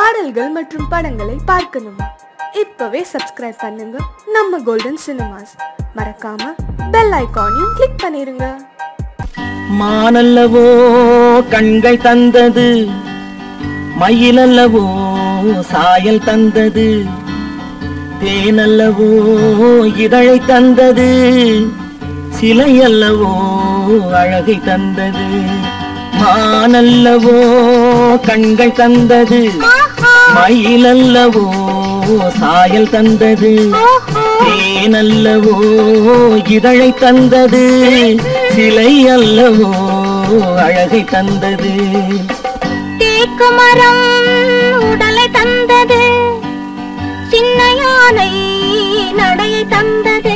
பாடல்கள் மற்றும் படங்களை பார்க்கணுமா இப்பவே சப்ஸ்கிரைப் பண்ணுங்க நம்ம கோல்டன் சினிமாஸ் மறக்காம பெல் ஐகானையும் கிளிக் பண்ணிருங்க மானல்லவோ கண்கள் தந்தது மயிலல்லவோ சாயல் தந்தது தேனல்லவோ இதழை தந்தது சிலையல்லவோ அழகை தந்தது மானல்லவோ கண்கள் தந்தது மயிலல்லவோ சாயல் தந்தது தேனல்லவோ இதழை தந்தது சிலை அல்லவோ அழகை தந்தது தேக்கு மரம் உடலை தந்தது சின்ன யானை நடையை தந்தது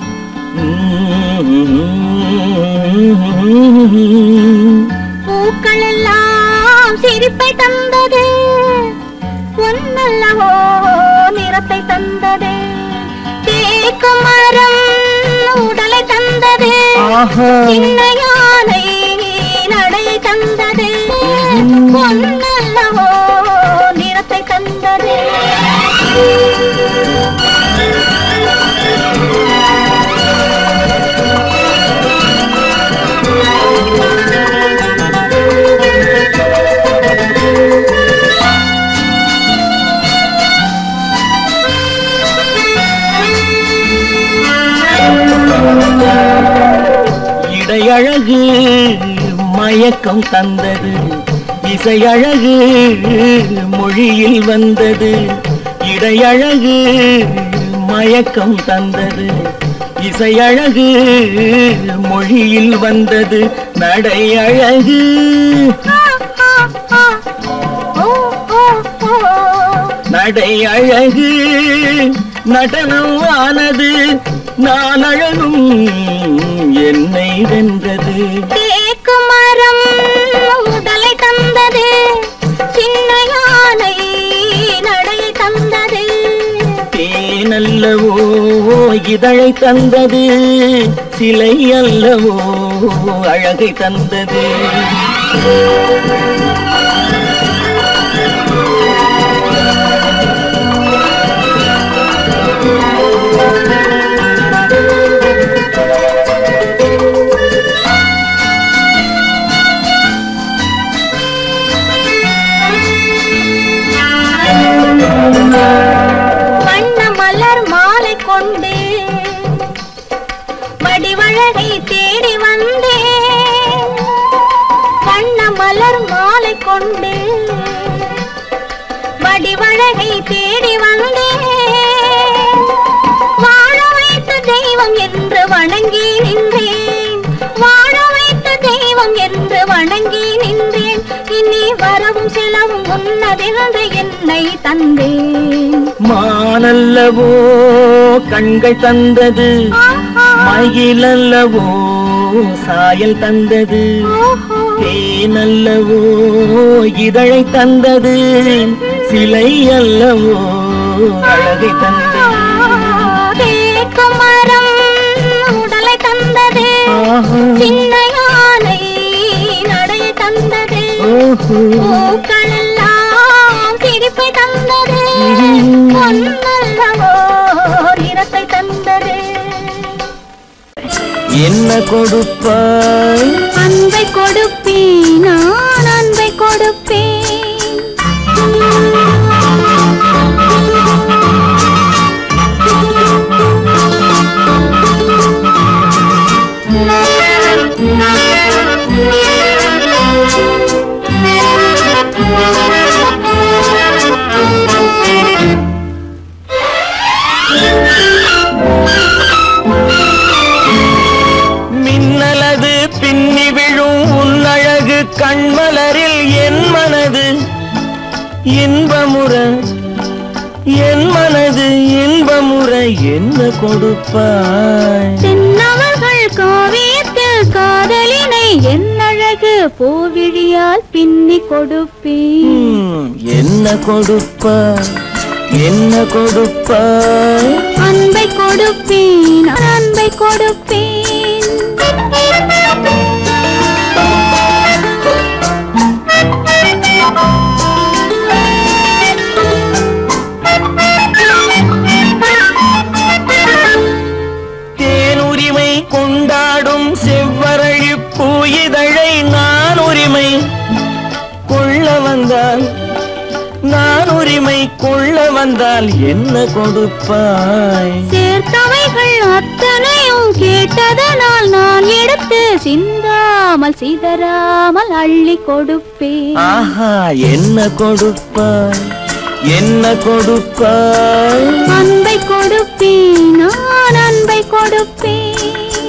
பூக்கள் எல்லாம் சிரிப்பை தந்தது பொன்னல்லவோ நிறத்தை தந்தது தேக்கு மரம் உடலை தந்தது ஆஹா. சின்ன யானை நடையை தந்தது பொன்னல்லவோ நிறத்தை தந்தது இடையழகு மயக்கம் தந்தது இசையழகு மொழியில் வந்தது இடையழகு மயக்கம் தந்தது இசையழகு மொழியில் வந்தது நடையழகு நடையழகு நடனம் ஆனது நான் அழகும் என்னை வென்றது தேக்கு மரம் உடலை தந்தது சின்ன யானை நடையை தந்தது தேனல்லவோ இதழை தந்தது சிலை அல்லவோ அழகை தந்தது வண்ண மலர் மாலை கொண்டு வடிவழகை தேடி வந்தேன் வண்ண மலர் மாலை கொண்டு வடிவழகை தேடி வந்தேன் வாழ வைத்த தெய்வம் என்று வணங்கி நின்றேன் வாழ வைத்த தெய்வம் என்று வணங்கி நின்றேன் இனி வரவும் செலவும் உன்னதென்று என்னை தந்தேன் மானல்லவோ கண்கள் தந்தது ஆஹா, மயிலல்லவோ சாயல் தந்தது ஓஹோ, தேனல்லவோ இதழை தந்தது சிலை அல்லவோ அழகை தந்தது தேக்கு மரம் உடலை தந்தது ஆஹா. சின்ன யானை நடையை தந்தது ஓஹோ. பூக்களெல்லாம் சிரிப்பை தந்தது பொன்னல்லவோ நிறத்தை தந்தது என்ன கொடுப்பாய் அன்பை கொடுப்பேன் நான் அன்பை கொடுப்பேன் மின்னலது பின்னி விழும் உன்னழகு கண்மலரில் என் மனது இன்பமுற என் மனது இன்பமுற என்ன கொடுப்பாய் தென்னவர்கள் காவியத்தில் காதலினை என் அழகு பூவிழியால் பின்னி கொடுப்பேன் ம், என்ன கொடுப்பாய் என்ன கொடுப்பாய் அன்பை கொடுப்பேன் அன்பை கொடுப்பேன் நான் உரிமை கொள்ள வந்தால் என்ன கொடுப்பாய் சேர்த்தவைகள் அத்தனையும் கேட்டதனால் நான் எடுத்து சிந்தாமல் சிதறாமல் அள்ளி கொடுப்பேன் ஆஹா என்ன கொடுப்பாய் என்ன கொடுப்பாய் அன்பை கொடுப்பேன் நான் அன்பை கொடுப்பேன்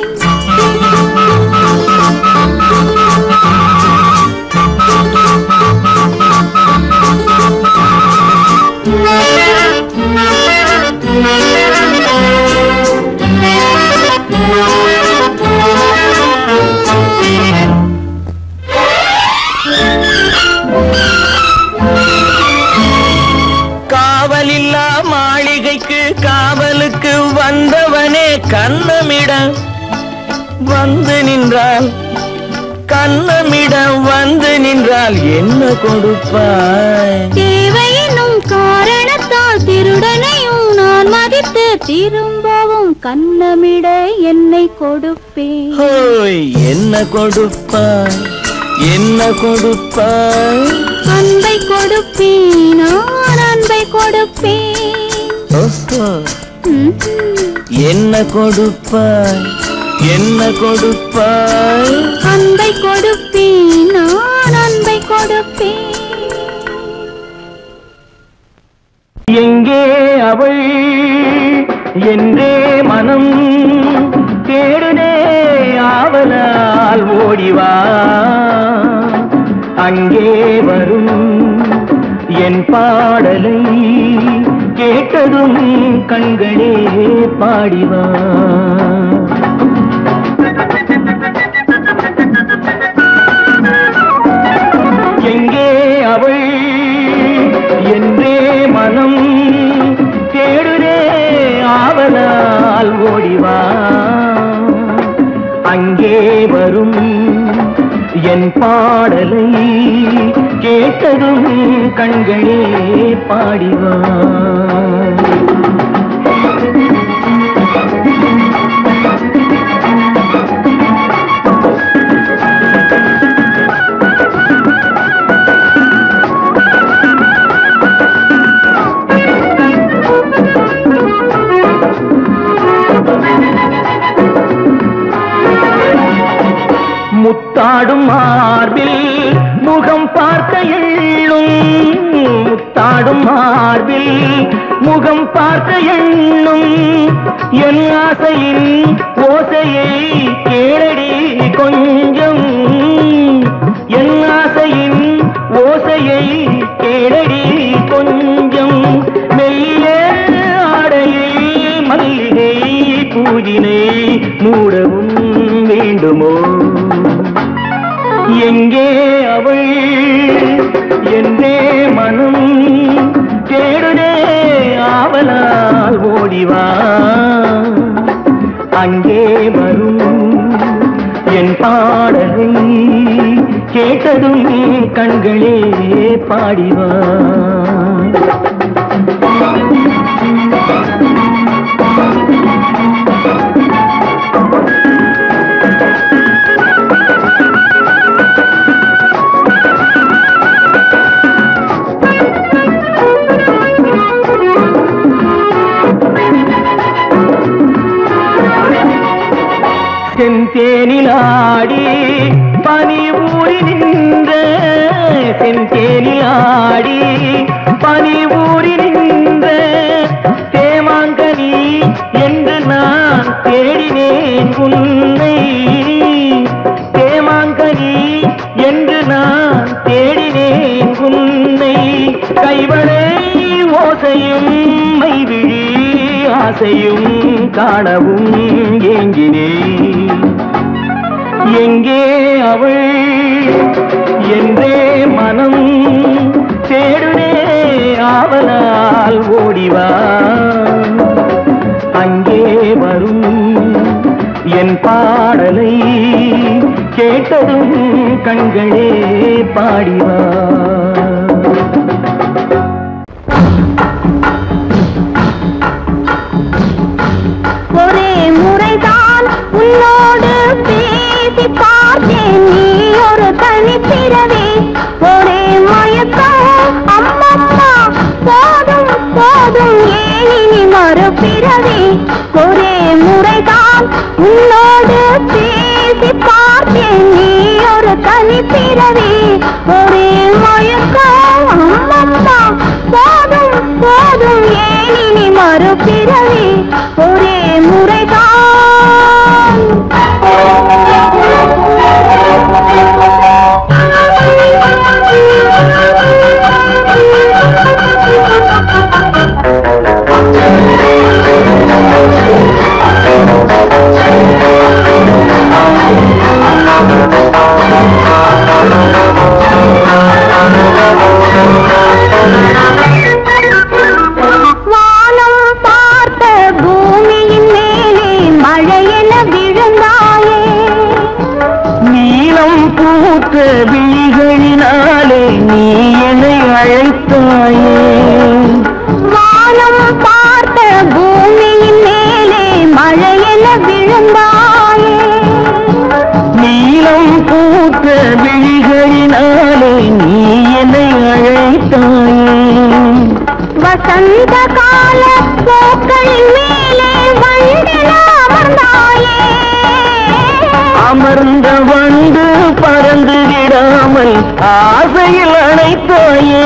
காவலில்லா மாளிகைக்கு காவலுக்கு வந்தவனே கண்ணமிட வந்து நின்றால் கண்ணமிட வந்து நின்றால் என்ன கொடுப்பாய் தேவையினும் காரணத்தால் திருடனையும் நான் மதித்து திரும்பவும் கண்ணமிட என்னை கொடுப்பேன் ஹோய் என்ன கொடுப்பாய் என்ன கொடுப்பாய் அன்பை கொடுப்பேன் நான் அன்பை கொடுப்பேன் ஓஹோ ம்ம். என்ன கொடுப்பாய் என்ன கொடுப்பாய் அன்பை கொடுப்பேன் நான் அன்பை கொடுப்பேன் எங்கே அவள் என்றே மனம் தேடுதே ஆவலால் ஓடிவா அங்கே வரும் என் பாடலை கேட்டதும் கண்களே பாடிவா எங்கே அவள் என்றே மனம் தேடுதே ஆவலால் ஓடிவா அங்கே வரும் என் பாடலை கேட்டதும் கண்களே பாடிவா முத்தாடும் மார்பில் முகம் பார்க்க எண்ணும் முத்தாடும் மார்பில் முகம் பார்க்க எண்ணும் என் ஆசையின் ஓசையை கேளடி கொஞ்சம் என் ஆசையின் ஓசையை கேளடி கொஞ்சம் மெல்லிய ஆடையில் மல்லிகை பூஜினை மூடவும் வேண்டுமோ எங்கே அவள் என்றே மனம் தேடுதே ஆவலால் ஓடிவா அங்கே வரும் என் பாடலை கேட்டதும் கண்களே பாடிவா செந்தேனிலாடி பனி ஊறி நின்ற செந்தேனிலாடி பனி ஊறி நின்ற தேமாங்கனி என்று நான் தேடினேன் உன்னை தேமாங்கனி என்று நான் தேடினேன் உன்னை கைவளை ஓசையும் மைவிழி ஆசையும் காணவும் ஏங்கினேன் எங்கே அவள் என்றே மனம் தேடுனே ஆவலால் ஓடிவா அங்கே வரும் என் பாடலை கேட்டதும் கண்களே பாடிவா ஒரே முறைதான் உன்னோடு பேசி பார்த்தேன் நீ ஒரு தனிப்பிறவி ஒரே மயக்கம் அம்மம்மா உன்னோடு பேசி பார்த்தேன் நீ ஒரு தனி பிறவி ஒரே மயக்கம் அம்மம்மா போதும் போதும் ஏன் இனி மறுபிறவி ஒரே முறைதான் வானம் பார்த்த பூமியின் மேலே மழையென விழுந்தாயே நீலம் பூத்த விழிகளினாலே நீ என்னை அழைத்தாயே வானம் பார்த்த பூமியின் மேலே மழையென விழுந்தாயே நீலம் பூத்த விழிகளினாலே நீ என்னை அழைத்தாயே வசந்த கால பூக்களின் மேலே வண்டென அமர்ந்தாயே அமர்ந்த வந்து பறந்து விடாமல் ஆசையில் அணைத்தாயே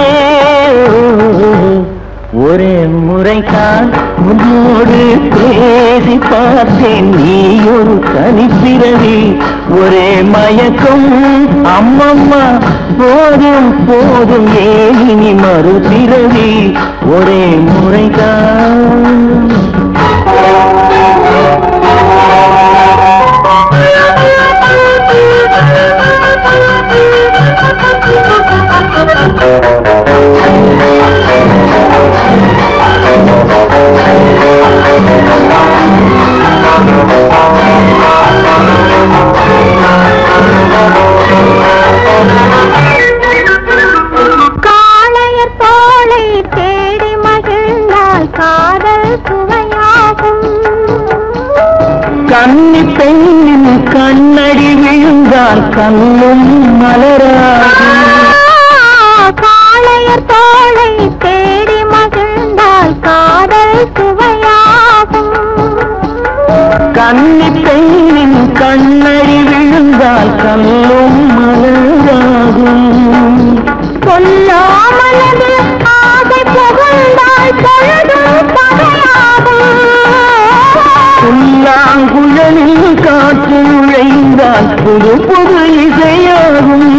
ஒரே முறைதான் உன்னோடு பேசி பார்த்தேன் நீ ஒரு தனிப்பிறவி ஒரே மயக்கம் அம்மம்மா போதும் போதும் ஏன் இனி மறுபிறவி ஒரே முறைதான் காளையர் தோளை தேடி மகிழ்ந்தால் காதல் சுவையாகும் கன்னி பெண்ணின் கண்ணடி விழுந்தால் கண்ணும் மலராகும் காளையர் தோளை தேடி மகிழ்ந்தால் காதல் சுவையாகும் கன்னி பெண்ணின் கண்ணடி விழுந்தால் கண்ணும் மலராகும் சொல்லாமலது ஆசை புகழ்ந்தால் பொழுதும் பகையாகும் புல்லாங்குழலில் காற்று நுழைந்தால் புது புது இசையாகும்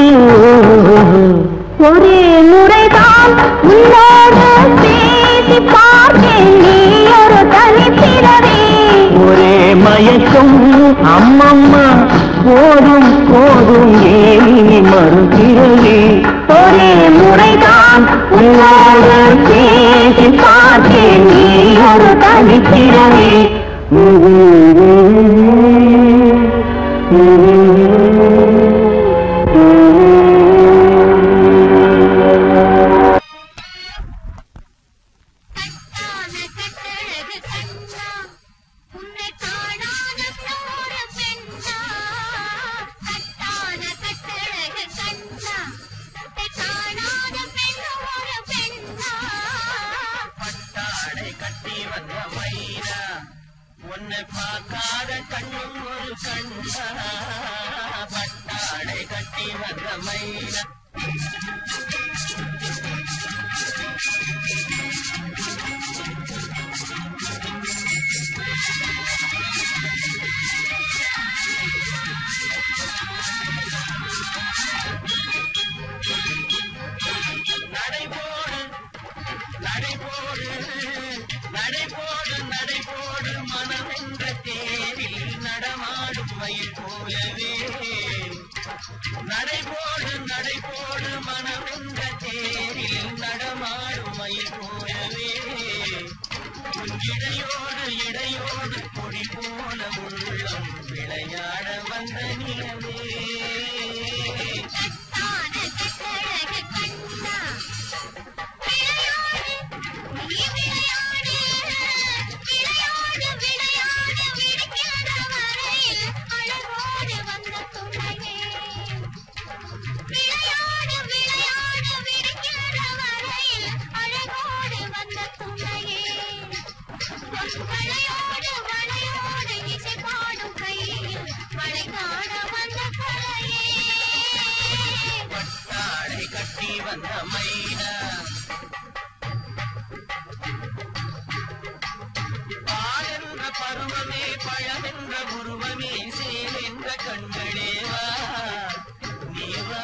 ஒரே முறைதான் உன்னோடு பேசி பார்த்தேன் நீ ஒரு தனிப்பிறவி ஒரே மயக்கம் அம்மம்மா போதும் போதும் ஏனி மறுபிறவி ஒரே முறைதான் உன்னோடு பேசி பார்த்தேன் நீ ஒரு தனிப்பிறவி கட்டான கட்டழகு கண்ணா உன்னை காணாத போற பெண்ணா கட்டான கட்டழகு கண்ணா உன்னை காணாத பெண்ணோர பெண்ணா பட்டாடை கட்டி வந்த மயிரா உன்னை பார்க்காத கண்ணும் ஒரு கண்ணா பட்டாடை கட்டி வந்த மயிரா நடைபோடு நடைபோடு நடைபோடு நடைபோடு மனமென்ற தேரில் நடமாடும் மயில் போலவே நடைபோடு நடைபோடு மனமென்ற தேரில் நடமாடும் மயில் போலவே உன் இடையோடு இடையோடு கொடி போல உள்ளம் விளையாட வந்த நிலவே கட்டான கட்டழகு கண்ணா விளையாடு நீ விளையாடு விளையாடு விளையாடு விடுக்காத வரையில் அழகோடு வந்த துணையே விளையாடு விளையாடு விடுக்காத வரையில் அழகோடு வந்த துணையே வளையோடு வளையோடு இசை பாட வந்த மைனா பாலென்ற பருவமே பழமென்ற உருவமே சேலென்ற கண்களே வா நீ வா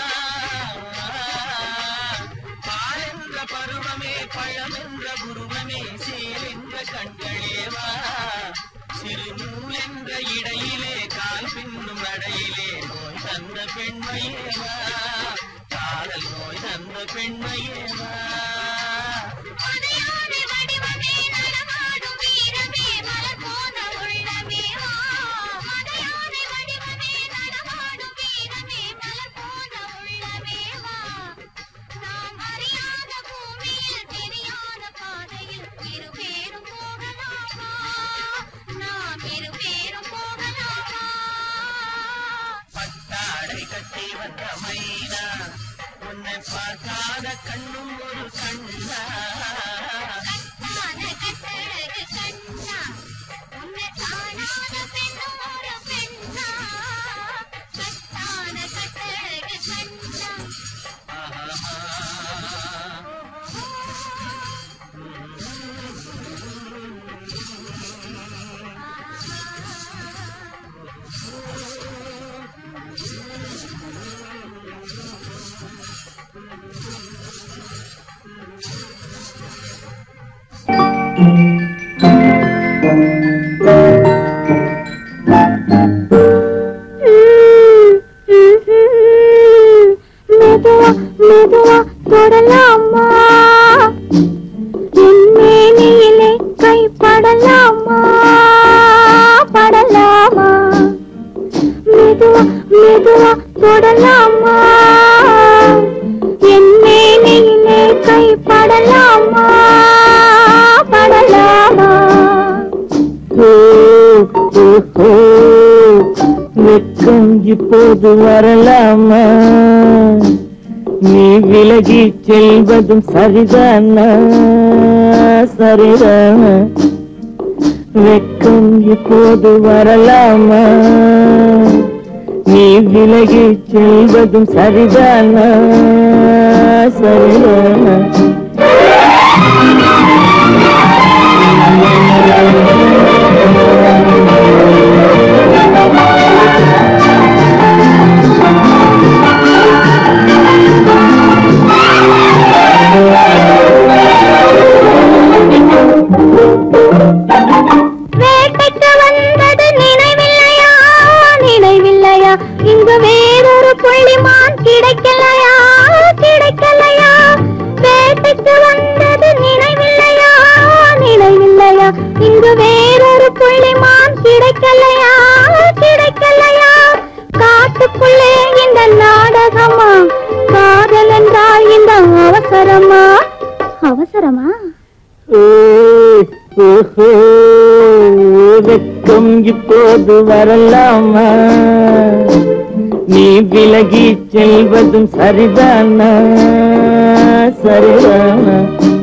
பாலென்ற பருவமே பழமென்ற உருவமே சேலென்ற கண்களே வா சிறு நூலென்ற இடையிலே கால் பின்னும் நடையிலே நோய் தந்த பெண்மையே வா காதல் நோய் தந்த பெண்மையே வா மதையானை வடிவமே நடமாடும் வீரமே மலர் போன்ற உள்ளமே வா மதையானை வடிவமே நடமாடும் வீரமே மலர் போன்ற உள்ளமே வா நாம் அறியாத பூமியில் தெரியாத பாதையில் இரு பேரும் போகலாமா நாம் இரு பேரும் போகலாமா பட்டாடை கட்டி வந்த மைனா உன்னை பார்க்காத கண்ணும் ஒரு கண்ணா கட்டான கட்டழகு கண்ணா உன்னை காணாத பெண்ணும் ஒரு பெண்ணா கட்டான கட்டழகு கண்ணா மெதுவா மெதுவா தொடலாமா என் மேனியிலே கை படலாமா படலாமா மெதுவா மெதுவா தொடலாமா என் மேனியிலே கை படலாமா படலாமா வெக்கம் இப்போது வரலாமா நீ விலகி செல்வதும் சரிதானா சரிதானா வெக்கம் இப்போது வரலாமா நீ விலகி செல்வதும் சரிதானா சரிதானா வேட்டைக்கு வந்தது நினைவில்லையா நினைவில்லையா இங்கு வேறொரு புள்ளிமான் கிடைக்கலையா கிடைக்கலையா வேட்டைக்கு வந்தது நினைவில்லையா நினைவில்லையா இங்கு வேறொரு புள்ளிமான் கிடைக்கலையா கிடைக்கலையா காட்டுக்குள்ளே இந்த நாடகமா காதல் என்றால் இந்த அவசரமா அவசரமா ஓஹோ வெக்கம் இப்போது வரலாமா நீ விலகி செல்வதும் சரிதானா சரிதானா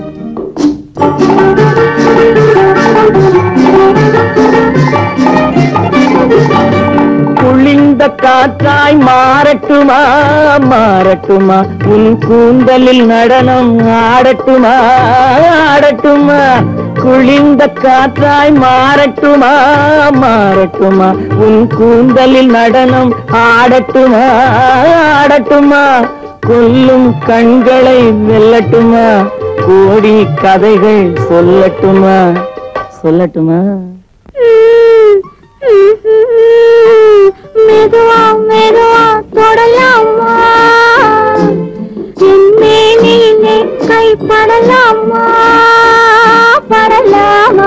குளிர்ந்த காற்றாய் மாறட்டுமா மாறட்டுமா உன் கூந்தலில் நடனம் ஆடட்டுமா ஆடட்டுமா குளிர்ந்த காற்றாய் மாறட்டுமா மாறட்டுமா உன் கூந்தலில் நடனம் ஆடட்டுமா ஆடட்டுமா கொல்லும் கண்களை வெல்லட்டுமா கோடி கதைகள் சொல்லட்டுமா சொல்லட்டுமா மெதுவா மெதுவா தொடலாமா என் மேனியிலே கை படலாமா படலாமா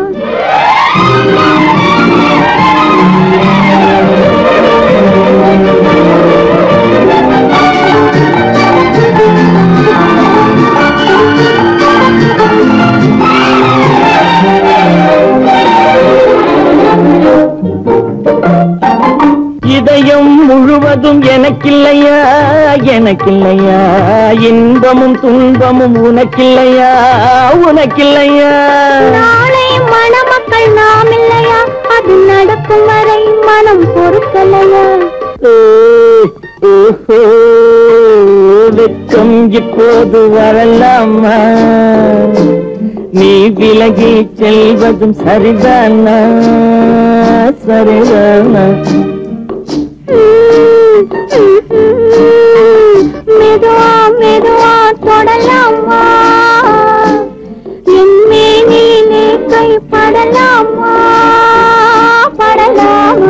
இதயம் முழுவதும் எனக்கில்லையா எனக்கில்லையா இன்பமும் துன்பமும் உனக்கில்லையா உனக்கில்லையா நாளை மணமக்கள் நாம் இல்லையா அது நடக்கும் வரை மனம் பொறுக்கலையா ஓ, ஓஹோ, வெக்கம் இப்போது வரலாமா நீ விலகி செல்வதும் சரிதானா சரிதானா மெதுவா மெதுவா தொடலாமா என் மேனிலே கை படலாமா படலாமா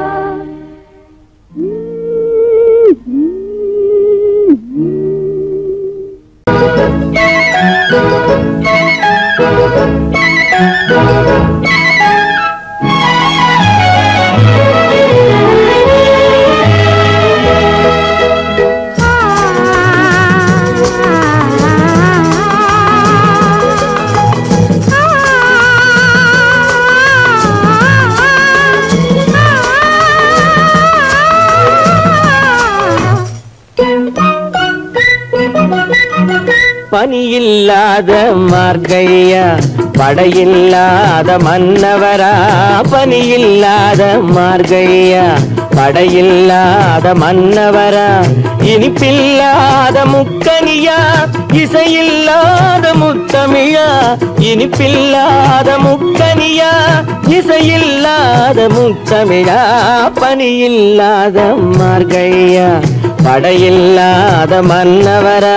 பனியில்லாத மார்கையா படையில்லாத மன்னவரா பனியில்லாத மார்கையா படையில்லாத மன்னவரா இனிப்பில்லாத முக்கனியா இசையில்லாத முத்தமிழா இனிப்பில்லாத முக்கனியா இசையில்லாத முத்தமிழா பனியில்லாத மார்கையா படையில்லாத மன்னவரா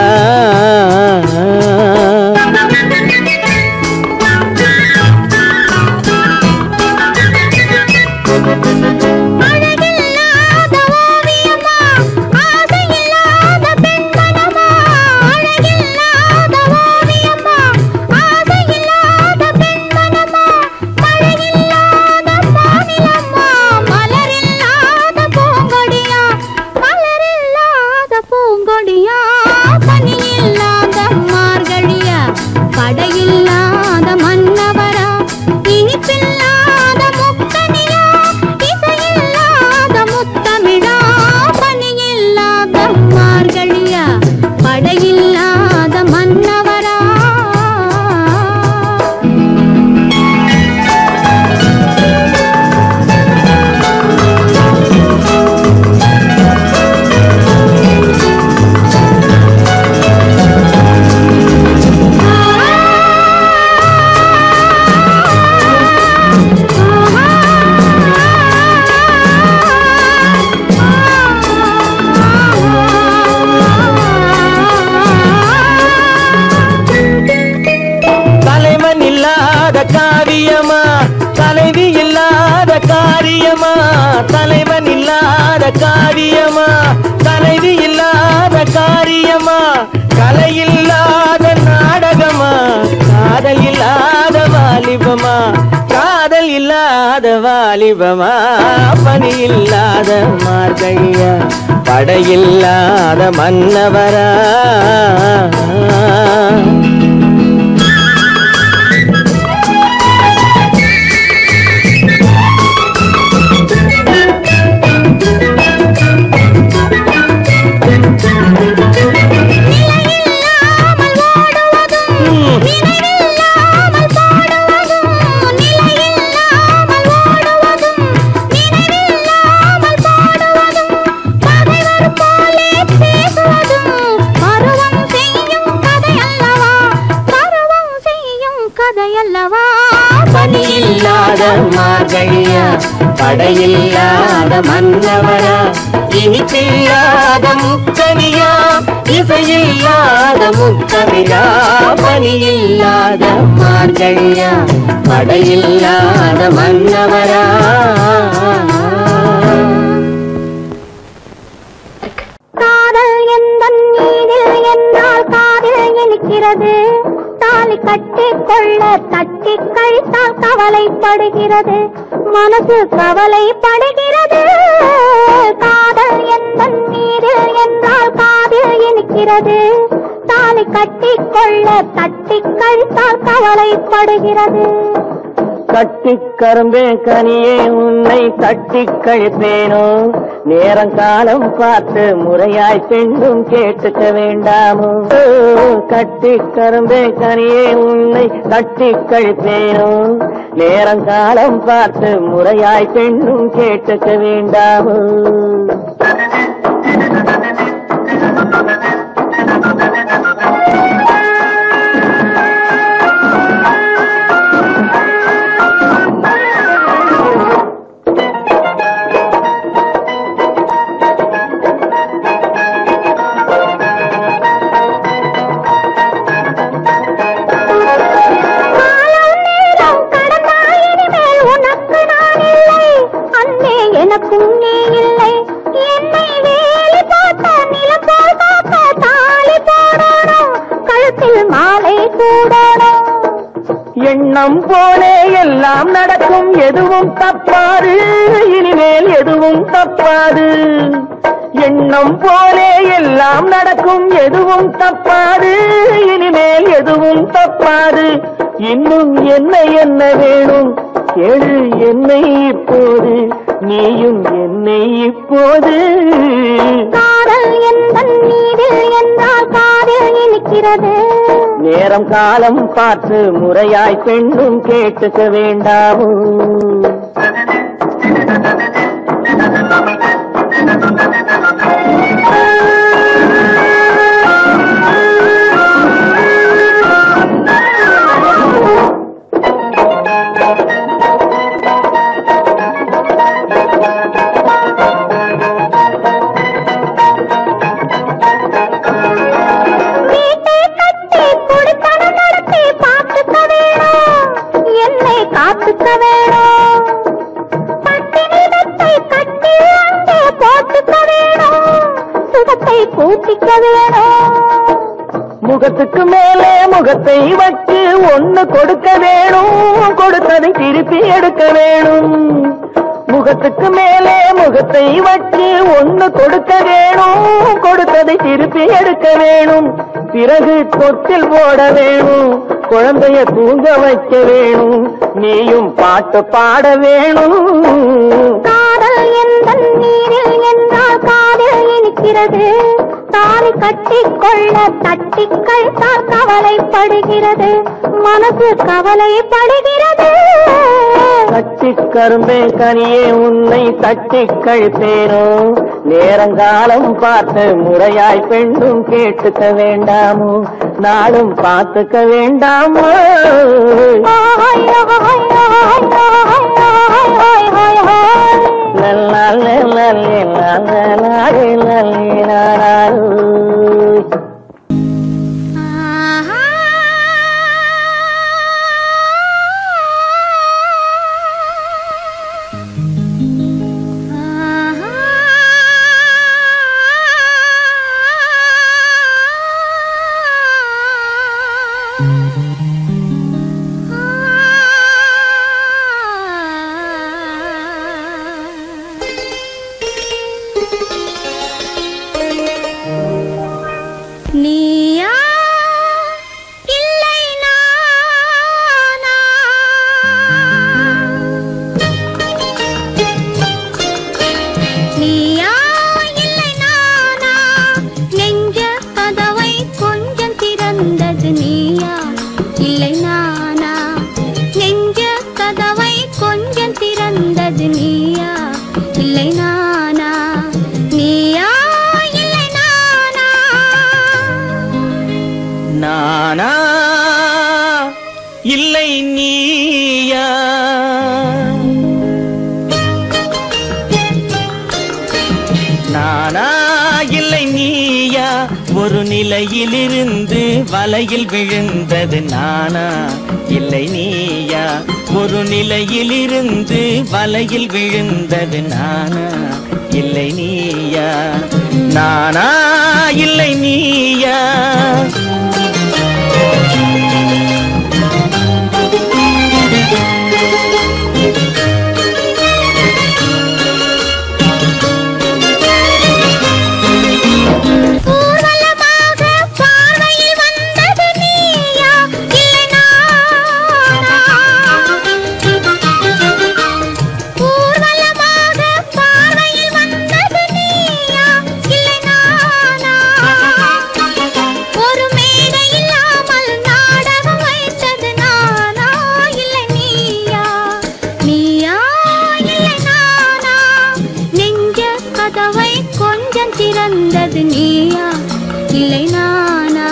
அழகில்லாத ஓவியமா ஆசையில்லாத பெண்மனமா அழகில்லாத ஓவியமா ஆசையில்லாத பெண்மனமா மழையில்லாத மாநிலமா மலரில்லாத பூங்கொடியா மலரில்லாத பூங்கொடியா பனியில்லாத மார்கழியா படையில்லாத மன்னவரா இனிப்பில்லாத முக்கனியா இசையில்லாத முத்தமிழா பனியில்லாத மார்கழியா படையில்லாத மன்னவரா தலைவன் இல்லாத காரியமா தலைவி இல்லாத காரியமா தலைவன் இல்லாத காரியமா தலைவி இல்லாத காரியமா கலை இல்லாத நாடகமா காதல் இல்லாத வாலிபமா காதல் இல்லாத வாலிபமா பணி இல்லாத மார்கையா படையில்லாத மன்னவரா நிலையில்லாமல் ஓடுவதும் நினைவில்லாமல் பாடுவதும் நிலையில்லாமல் ஓடுவதும் நினைவில்லாமல் பாடுவதும் பகைவர் போலே பேசுவதும் பருவம் செய்யும் கதையல்லவா பருவம் செய்யும் கதையல்லவா பணியில்லாத மார்கையா படையில்லாத மன்னவரா இனிப்பில்லாத முக்கனியா இசையில்லாத முக்கனியா பணியில்லாத மார்கையா படையில்லாத மன்னவரா காதல் எந்தன் மீதில் என்னால் காதில் இனிக்கிறது தாலி கட்டி கொள்ள தட்டி கழித்தால் கவலைப்படுகிறது மனசு கவலைப்படுகிறது காதல் எந்தன் மீதில் என்னால் காதில் இனிக்கிறது தாலி கட்டி கொள்ள தட்டி கழித்தால் கவலைப்படுகிறது கட்டி கரும்பே கனியே உன்னை தட்டி கழிப்பேனோ நேரம் காலம் பார்த்து முறையாய் பெண்ணும் கேட்டுக்க வேண்டாமோ கட்டி கரும்பே கனியே உன்னை தட்டி கழிப்பேனோ நேரம் காலம் பார்த்து முறையாய் பெண்ணும் கேட்டுக்க வேண்டாமோ எண்ணம் போலே எல்லாம் நடக்கும் எதுவும் தப்பாது இனிமேல் எதுவும் தப்பாது எண்ணம் போலே எல்லாம் நடக்கும் எதுவும் தப்பாது இனிமேல் எதுவும் தப்பாது இன்னும் என்ன என்ன வேணும் கேளு என்னை இப்போது நீயும் என்னை இப்போது காதல் எந்தன் மீதில் என்றால் காதில் இனிக்கிறது நேரம் காலம் பார்த்து முறையாய் பெண்ணும் கேட்டுக்க வேண்டாமோ வீட்டை கட்டி குடித்தனம் நடத்தி பார்த்துக்க வேணும் என்னை காத்துக்க வேணும் பட்டினி மெத்தை கட்டி அங்கே போட்டுக்க வேணும் சுகத்தை கூட்டிக்க வேணும் முகத்துக்கு மேலே முகத்தை வச்சு ஒண்ணு கொடுக்க வேணும் கொடுத்ததை திருப்பி எடுக்க வேணும் முகத்துக்கு மேலே முகத்தை வச்சு ஒண்ணு கொடுக்க வேணும் கொடுத்ததை திருப்பி எடுக்க வேணும் பிறகு தொட்டில் போட வேணும் குழந்தைய தூங்க வைக்க வேணும் நீயும் பாட்டு பாட வேணும் காதல் எந்தன் நீரில் என்றால் காதில் இனிக்கிறது தாலி கட்டிக்கொள்ள தட்டிக்கள் தான் கவலைப்படுகிறது மனசு கவலைப்படுகிறது கட்டி கரும்பே கனியே உன்னை தட்டி கழிப்பேனோ நேரங்காலம் பார்த்து முறையாய் பெண்ணும் கேட்டுக்க வேண்டாமோ நாளும் பார்த்துக்க வேண்டாமோ ஆய், ஆய், ஆய், ஆய், ஆய், ஆய், ஆய், ஆய். லல்லா, லல்லா, லல்லா, லல்லா, லல்லா, லல்லா. நீயா இல்லை நானா நீயா இல்லை நானா நெஞ்ச கதவை கொஞ்சம் திறந்தது நீயா இல்லை நானா நெஞ்ச கதவை கொஞ்சம் திறந்தது நீயா இல்லை நானா நீயா இல்லை நானா நானா இல்லை நீயா நானா இல்லை நீயா ஒரு நிலையிலிருந்து வலையில் விழுந்தது நானா இல்லை நீயா ஒரு நிலையிலிருந்து வலையில் விழுந்தது நானா இல்லை நீயா நானா இல்லை நீயா ஊர்வலமாக பார்வையில் வந்தது நீயா இல்லை நானா ஊர்வலமாக பார்வையில் வந்தது நீயா இல்லை நானா ஒரு மேடை இல்லாமல் நாடகம் வைத்தது நானா இல்லை நீயா நீயா இல்லை நானா நெஞ்ச கதவை கொஞ்சம் திறந்தது நீயா இல்லை நானா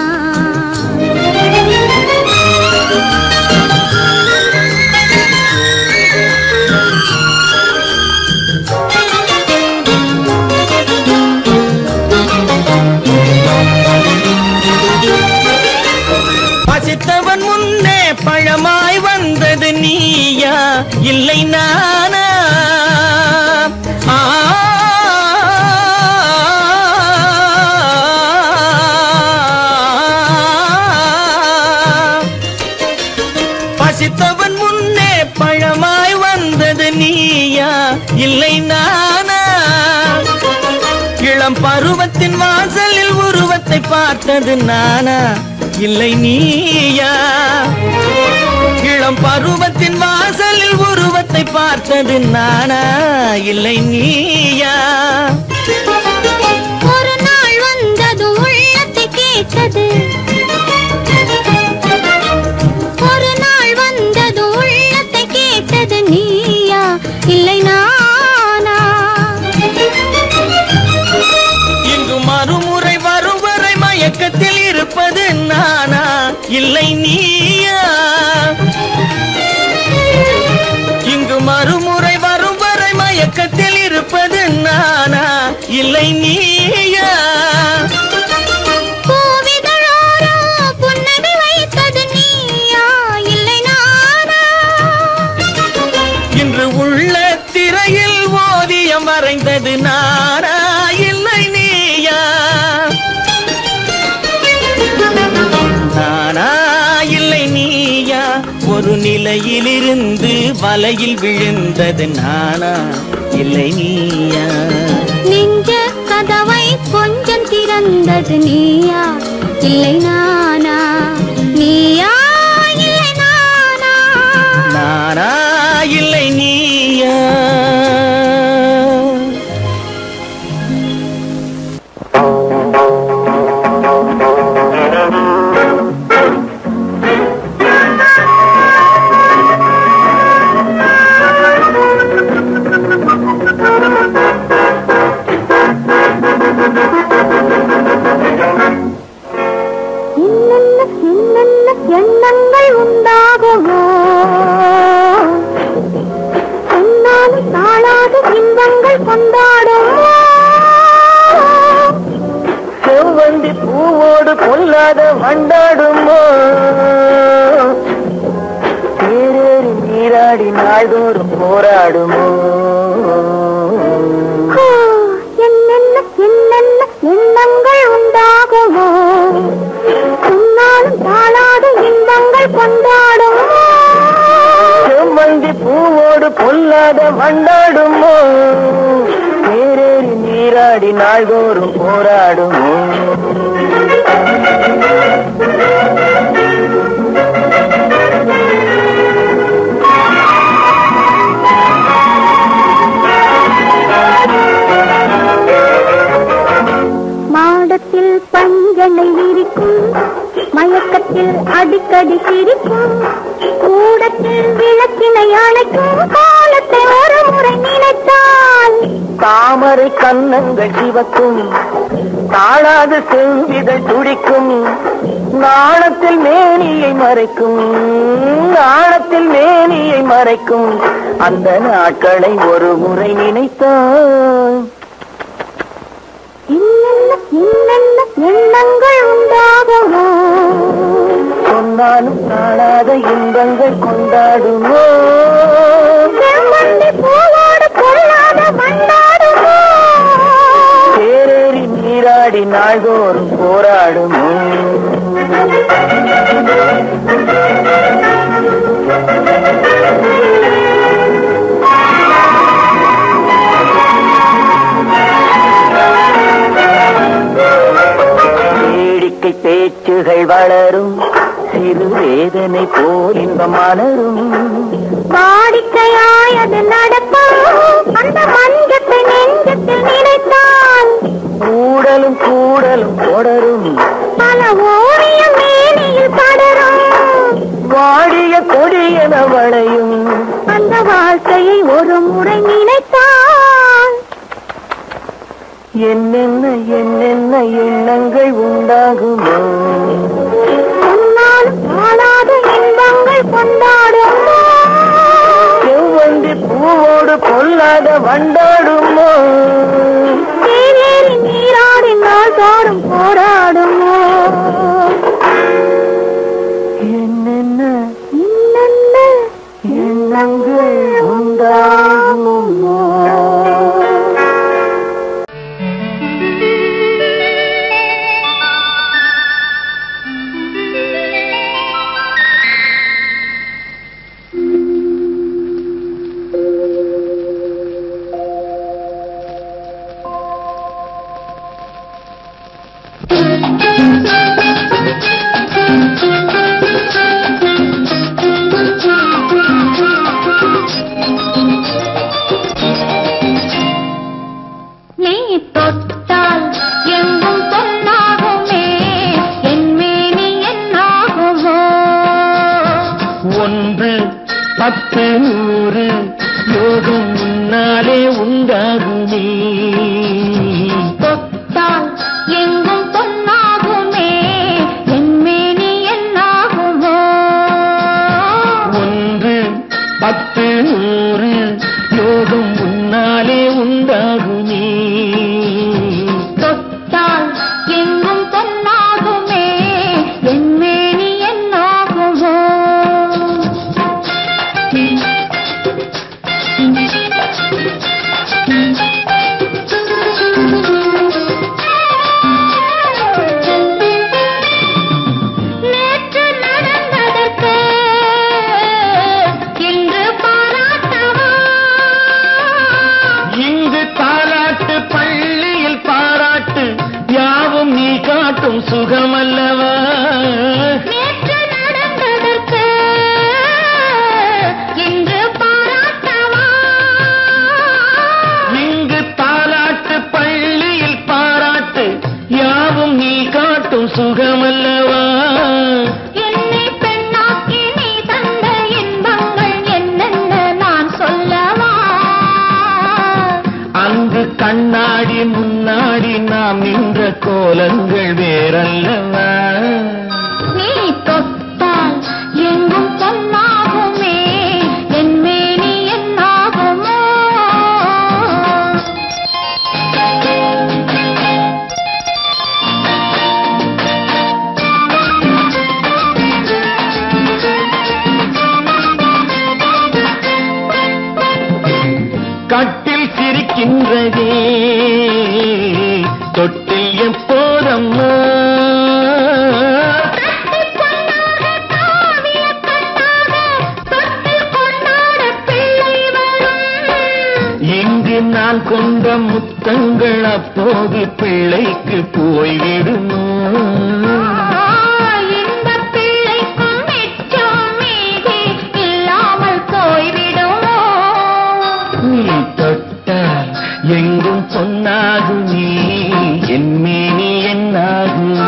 பசித்தவன் முன்னே பழமாய் வந்தது நீயா இல்லை நானா ஆ பசித்தவன் முன்னே பழமாய் வந்தது நீயா இல்லை நானா இளம் பருவத்தின் வாசலில் உருவத்தை பார்த்தது நானா இல்லை நீயா இளம் பருவத்தின் வாசலில் உருவத்தை பார்த்தது நானா இல்லை நீயா ஒரு நாள் வந்தது உள்ளத்தை கேட்டது ஒரு நாள் வந்தது உள்ளத்தை கேட்டது நீயா இல்லை நானா இங்கு மறுமுறை வரும் வரை மயக்கத்தில் இருப்பது நானா இல்லை நீயா இங்கு மறுமுறை வரும் வரை மயக்கத்தில் இருப்பது நானா இல்லை நீயா பூவிதழோரோ புன்னகை வைத்தது நீயா இல்லை நானா இன்று உள்ள திரையில் ஓவியம் வரைந்தது நானா இல்லை நீயா நானா இல்லை நீயா ஒரு நிலையிலிருந்து வலையில் விழுந்தது நானா இல்லை நீயா நெஞ்ச கதவை கொஞ்சம் திறந்தது நீயா இல்லை நானா நீயா இல்லை நானா நானா இல்லை நீயா என்னென்ன என்னென்ன எண்ணங்கள் உண்டாகுமோ சொன்னாலும் தாழாத இன்பங்கள் கொண்டாடுமோ செவ்வந்தி பூவோடு கொல்லாத வண்டாடுமோ தேரேறி நீராடி நாள்தோறும் போராடுமோ ஆ, என்னென்ன என்னென்ன எண்ணங்கள் உண்டாகுமோ சொன்னாலும் தாழாத இன்பங்கள் கொண்டாடுமோ செவ்வந்தி பூவோடு பொல்லாத வண்டாடுமோ தேரேறி நீராடி நாள்தோறும் போராடுமோ மாடத்தில் பஞ்சனை விரிக்கும் மயக்கத்தில் அடிக்கடி சிரிக்கும் கூடத்தில் விளக்கினை அணைக்கும் காலத்தை ஒரு முறை நினைத்தால் தாமரை கன்னங்கள் சிவக்கும் தாழாது செவ்விதழ் துடிக்கும் நாணத்தில் மேனியை மறைக்கும் நாணத்தில் மேனியை மறைக்கும் அந்த நாட்களை ஒரு முறை நினைத்தான் என்னென்ன என்னென்ன எண்ணங்கள் உண்டாகுமோ சொன்னாலும் நாளாத இன்பங்கள் கொண்டாடுமோ செவ்வந்தி பூவோடு கொள்ளாத மண்டாடுமோ தேரேறி நீராடி நாள்தோறும் போராடுமோ வேடிக்கை பேச்சுகள் வளரும் சிறு வேதனை போல் இன்பம் மலரும் வாடிக்கையாயது நடக்கும் அந்த மஞ்சத்தை நெஞ்சத்தில் நினைத்தால் கூடலும் கூடலும் தொடரும் பல ஓவியம் மேனியில் படரும் வாடிய கொடியன வளையும் அந்த வாழ்க்கையை ஒரு முறை நினைத்தால் என்னென்ன என்னென்ன எண்ணங்கள் உண்டாகுமோ சொன்னால் காணாத இன்பங்கள் கொண்டாடுமோ செவ்வந்தி பூவோடு கொல்லாத வண்டாடுமோ தேரேறி நீராடி நாள் தோறும் போராடுமோ என்னென்ன என்னென்ன எண்ணங்கள் உண்டாகுமோ ஒன்று பத்து நூறு யோகம் முன்னாலே உண்டாகுமே தொட்டால் எங்கும் பொன்னாகுமே என்மேனி என்னாகுமோ ஒன்று பத்து நூறு யோகம் முன்னாலே உண்டாகுமே தொட்டால் எங்கும் பொன்னாகுமே என்மேனி என்னாகுமோ நேற்று நடந்ததற்கு இன்று பாராட்டவா இங்கு தாலாட்டு பள்ளியில் பாராட்டு யாவும் நீ காட்டும் சுகமல்லவா நேற்று நடந்ததற்கு இன்று பாராட்டவா இங்கு தாலாட்டு பள்ளியில் பாராட்டு யாவும் நீ காட்டும் சுகமல்லவா என்னை பெண்ணாக்கி நீ தந்த இன்பங்கள் என்னென்ன நான் சொல்லவா அங்கு கண்ணாடி முன்னாடி நாம் நின்ற கோலங்கள் வேறல்லவா நீ தொட்டால் எங்கும் பொன்னாகுமே என் மேனி என்னாகுமோ கட்டில் சிரிக்கின்றதே தொட்டில் எப்போதம்மா தட்டிப் பொன்னாக காவிய கண்ணாக தொட்டில் கொண்டாட பிள்ளை வரும் இங்கு நான் கொண்ட முத்தங்கள் அப்போது பிள்ளைக்கு போய்விடுமோ இந்த பிள்ளைக்கும் மிச்சம் மீதி இல்லாமல் போய்விடுமோ நீ தொட்டால் எங்கும் பொன்னாகுமே என் மேனி என்னாகும்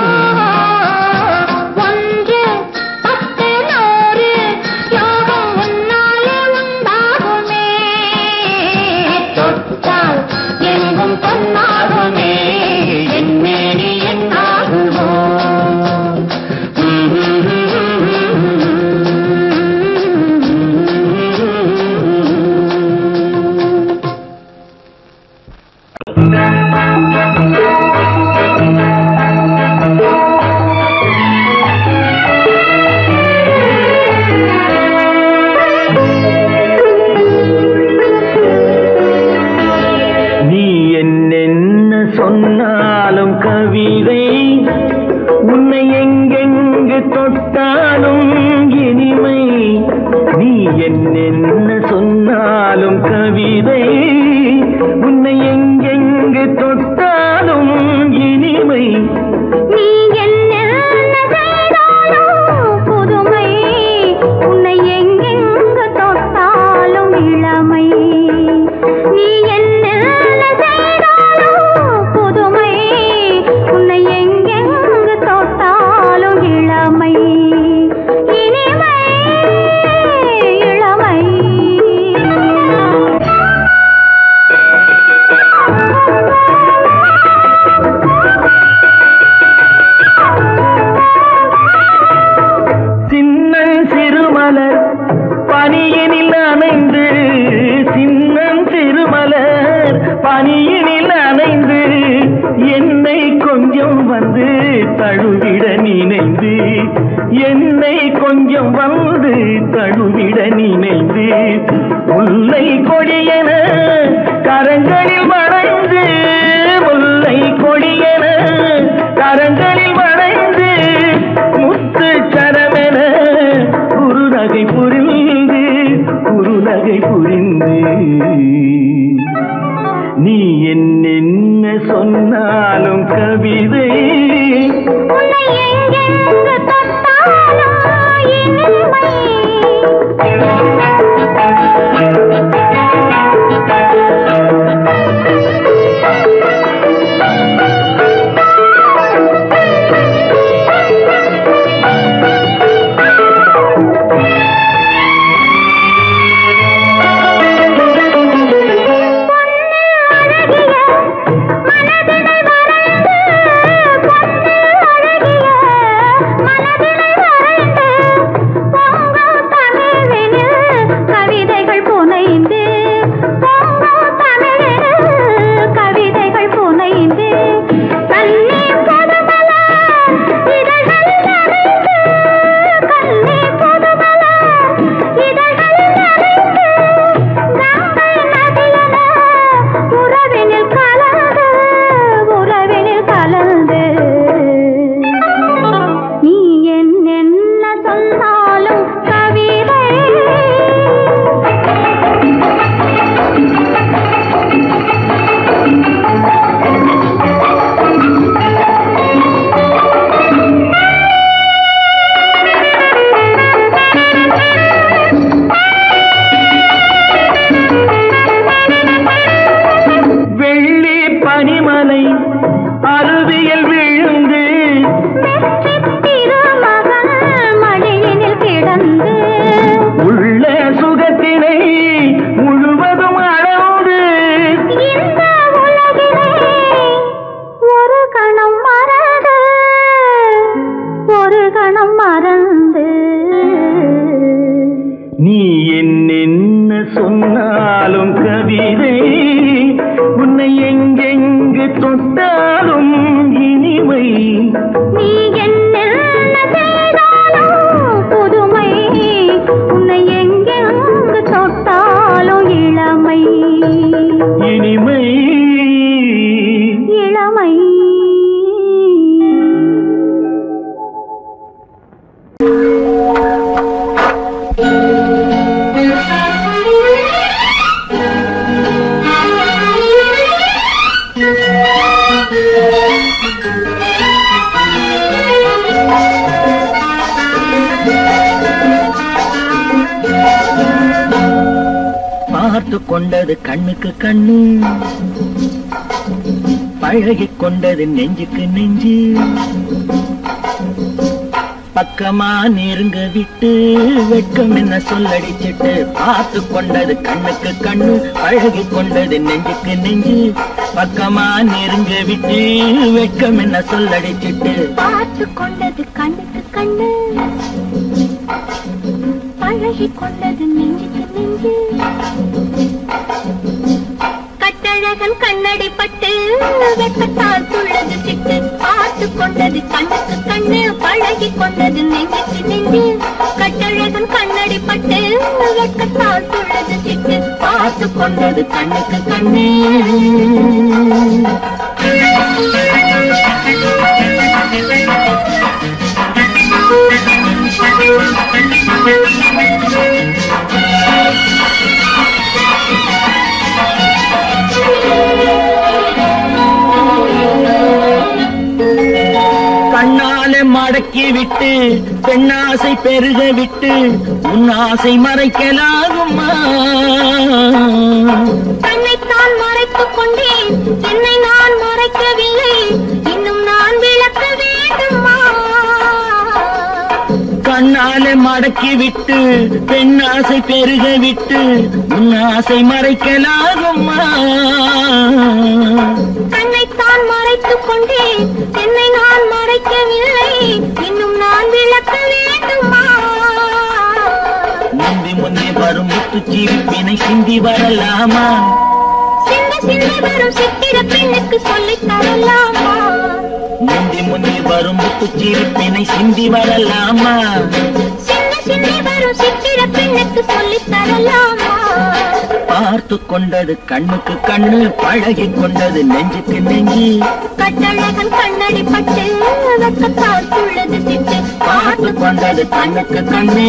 ஒன்று பத்து நூறு யோகம் உன்னாலே உண்டாகுமே தொட்டால் எங்கும் பொன்னாகுமே என் மேனி என்னாகுமோ நீ என்னென்ன சொன்னாலும் கவிதை உன்னை எங்கெங்கு தொட்டாலும் இனிமை நீ என்னென்ன சொன்னாலும் கவிதை உன்னை எங்கெங்கு தொட்டாலும் இனிமை நீ என்ன செய்தாலும் புதுமை உன்னை எங்கெங்கு தொட்டாலும் இளமை நீ என்ன செய்தாலும் புதுமை உன்னை எங்கெங்கு தொட்டாலும் இளமை இனிமை இளமை சின்னன் சிறுமலர் பனியினில் அணைந்து சின்னன் சிறுமலர் பனியினில் அணைந்து என்னை கொஞ்சம் வந்து தழுவிட நினைந்து என்னை கொஞ்சம் வந்து தழுவிட நினைந்து முல்லை கொடியென கரங்களில் வளைந்து முல்லை கொடியென கரங்களில் வளைந்து முத்து சரமென குறுநகை புரிந்து குறுநகை புரிந்து நீ என்னென்ன சொன்னாலும் கவிதை உன்னை எங்கெங்கு தொட்டாலும் இனிமை நீ என்னென்ன சொன்னாலும் கவிதை உன்னை எங்கெங்கு தொட்டாலும் இனிமை நீ என்ன செய்தாலும் புதுமை உன்னை எங்கெங்கு தொட்டாலும் இளமை இனிமை இளமை பார்த்து கொண்டது கண்ணுக்கு கண்ணு பழகி கொண்டது நெஞ்சுக்கு நெஞ்சு பக்கமா நெருங்க விட்டு வெட்கம் என்ன சொல்லடிச்சிட்டு பார்த்து கொண்டது கண்ணுக்கு கண்ணு பழகி கொண்டது நெஞ்சுக்கு நெஞ்சு பக்கமா நெருங்க விட்டு வெட்கம் என்ன சொல்லடிச்சிட்டு பார்த்து கொண்டது கண்ணுக்கு கண்ணு பழகி கொண்டது நெஞ்சுக்கு நெஞ்சு கட்டழகன் கண்ணடி பட்டு வெட்டத்தால் துள்ளது சிட்டு பார்த்து கொண்டது கண்ணுக்கு கண்ணு பழகி கொண்டது நெஞ்சுக்கு நெஞ்சு கட்டழகன் கண்ணடி பட்டு வெட்டத்தால் துள்ளது சிட்டு பார்த்து கொண்டது கண்ணுக்கு கண்ணு கண்ணால மடக்கி விட்டு பெண்ணாசை பெருக விட்டு உன் ஆசை மறைக்கலாகுமா தன்னைத்தான் மறைத்துக் கொண்டேன் என்னை நான் மறைக்கவில்லை இன்னும் நான் விளக்க வேண்டுமா கண்ணால மடக்கி விட்டு பெண்ணாசை பெருக விட்டு உன் ஆசை மறைக்கலாகுமா தன்னைத்தான் மறைத்துக் கொண்டேன் என்னை நான் மறைக்கவில்லை இன்னும் நான் விளக்க வேண்டுமா முந்தி முந்தி வரும் முத்துச்சீவிப்பினை சிந்தி வரலாமா சின்ன சின்ன வரும் சித்திர பெண்ணுக்கு சொல்லித் தரலாமா முந்தி முந்தி வரும் முத்துச்சீவிப்பினை சிந்தி வரலாமா சின்ன சின்ன வரும் சித்திர பெண்ணுக்கு சொல்லித் தரலாமா பார்த்து கொண்டது கண்ணுக்கு கண்ணு பழகி கொண்டது நெஞ்சுக்கு நெஞ்சு கட்டழகன் கண்ணடி பட்டு வெக்கத்தால் துள்ளது சிட்டு பார்த்து கொண்டது கண்ணுக்கு கண்ணு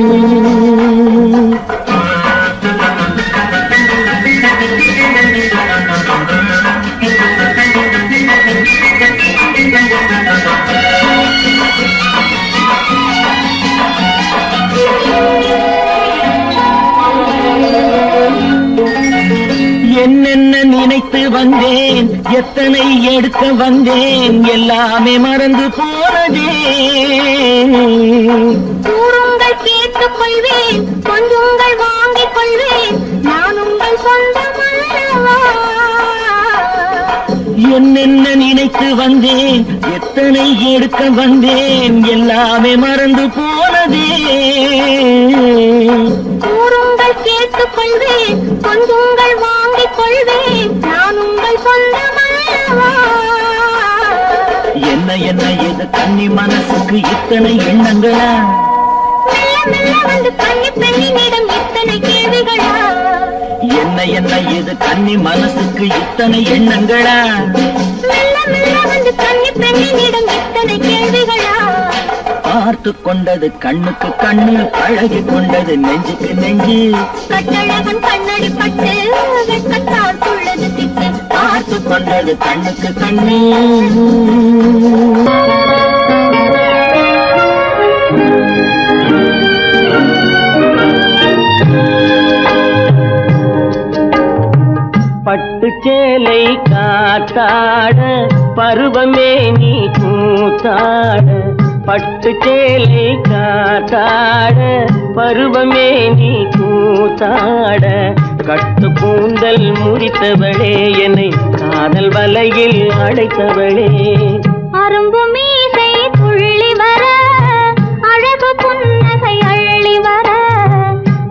என்னென்ன நினைத்து வந்தேன் எத்தனை எடுக்க வந்தேன் எல்லாமே மறந்து போனதே கூறுங்கள் கேட்டுக் கொள்வேன் கொஞ்சுங்கள் வாங்கிக் கொள்வேன் நான் உங்கள் சொந்தமல்லவா என்னென்ன நினைத்து வந்தேன் எத்தனை எடுக்க வந்தேன் எல்லாமே மறந்து போனதே கூறுங்கள் கேட்டுக் கொள்வேன் கொஞ்சுங்கள் வாங்கிக் கொள்வேன் நான் உங்கள் சொந்தமல்லவா என்ன என்ன இது கன்னி மனசுக்கு இத்தனை எண்ணங்களா மெல்ல மெல்ல வந்து கண்ணி பெண்ணினிடம் இத்தனை கேள்விகளா என்ன என்ன இது கன்னி மனசுக்கு இத்தனை எண்ணங்களா மெல்ல மெல்ல வந்து கண்ணி பெண்ணினிடம் இத்தனை கேள்விகளா பார்த்து கொண்டது கண்ணுக்கு கண்ணு பழகி கொண்டது நெஞ்சுக்கு நெஞ்சு கட்டழகன் கண்ணடி பட்டு வெட்கத்தால் துள்ளது திட்டு பார்த்து கொண்டது கண்ணுக்கு கண்ணு பட்டு சேலை காத்தாட பருவமே நீ கூத்தாட பட்டு சேலை காத்தாட பருவமே நீ கூத்தாட கட்டு கூந்தல் முறித்தவளே என்னை காதல் வலையில் அடைத்தவளே அரும்பு மீசை துள்ளி வர அழகு புன்னகை அள்ளி வர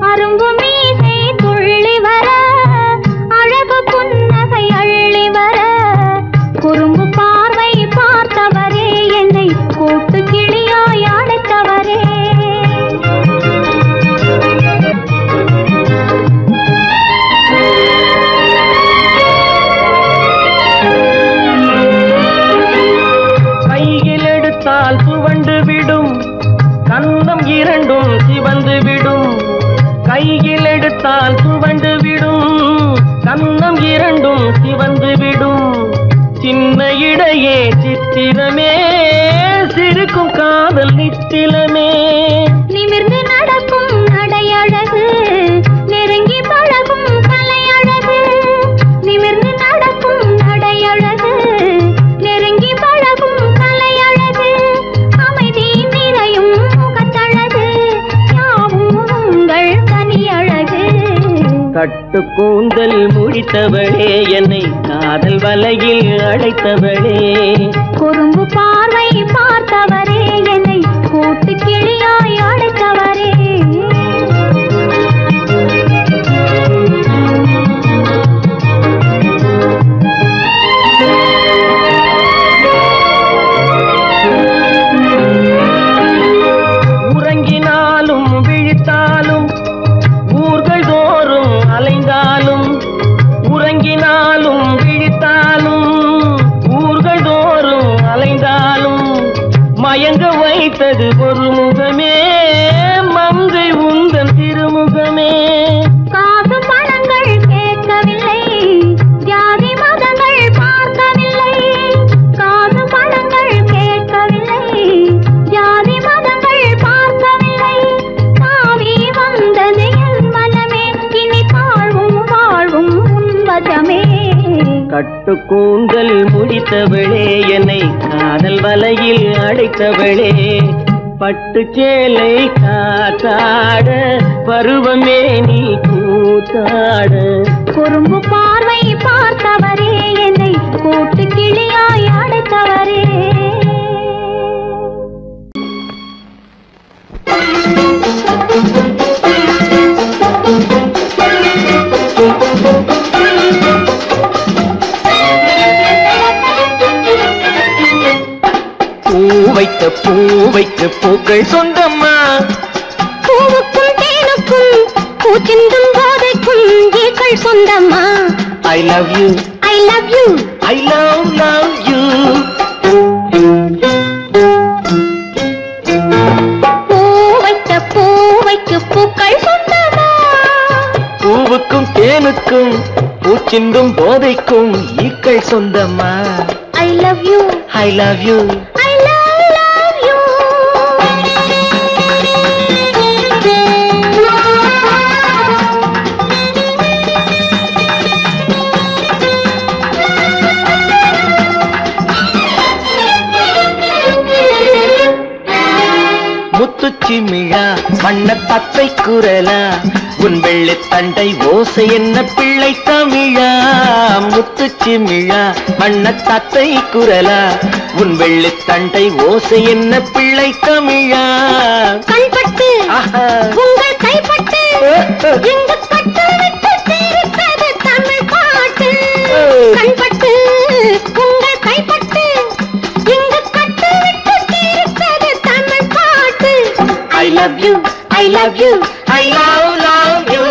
சிவந்து விடும் கையில் எடுத்தால் துவண்டு விடும் கன்னம் இரண்டும் சிவந்து விடும் சின்ன இடையே சித்திரமே சிரிக்கும் காதல் நித்திலமே நிமிர்ந்து நடக்கும் நடையழகு நெருங்கி பழகும் கலையழகு நிமிர்ந்து நடக்கும் நடையழகு நெருங்கி பழகும் கலையழகு அமைதி நிறையும் முகத்தழகு யாவும் உங்கள் கனியழகு கட்டு கூந்தல் முடித்தவளே என்னை காதல் வலையில் அழைத்தவளே குறும்பு பார்வை பார்த்தவரே என்னை கூட்டு கிளியாய் அழைத்தவரே உறங்கினாலும் விழித்தாலும் ஊர்கள் தோறும் அலைந்தாலும் உறங்கினாலும் விழித்தாலும் ஊர்கள் தோறும் அலைந்தாலும் மயங்க வைத்தது ஒரு முகமே மங்கை உந்தன் திருமுகமே காசு பணங்கள் கேட்கவில்லை ஜாதி மதங்கள் பார்க்கவில்லை காசு பணங்கள் கேட்கவில்லை ஜாதி மதங்கள் பார்க்கவில்லை தாவி வந்தது என் மனமே இனி தாழ்வும் வாழ்வும் உன்வசமே கட்டு கூந்தல் முடித்தவளே என்னை காதல் வலையில் அடைத்தவளே பட்டு சேலை காத்தாட பருவமே நீ கூத்தாட குறும்பு பார்வை பார்த்தவரே என்னை கூட்டு கிளியாய் அடைத்தவரே பூ வைத்த பூ வைத்த பூக்கள் சொந்தம்மா பூவுக்கும் தேனுக்கும் பூச்சிந்தும் போதைக்கும் ஈக்கள் சொந்தம்மா I love you I love you I love love you பூ வைத்த பூ வைக்கு பூக்கள் சொந்தமா பூவுக்கும் தேனுக்கும் பூச்சிந்தும் போதைக்கும் ஈக்கள் சொந்தம்மா I love you I love you I love love you முத்துச்சிமிழா வண்ண பத்தை குரலா உன் வெள்ளித் தண்டை ஓசை என்ன பிள்ளை தமிழா முத்துச்சிமிழா வண்ண தத்தை குரலா உன் வெள்ளித் தண்டை ஓசை என்ன பிள்ளை தமிழா கண்பட்டு ஆஹா. உங்கள் கைப்பட்டு எங்கு பட்டு விட்டு தீர்த்தது தமிழ் பாட்டு கண்பட்டு உங்கள் கைப்பட்டு எங்கு பட்டு விட்டு தீர்த்தது தமிழ் பாட்டு I love you, I love you, I love, love you.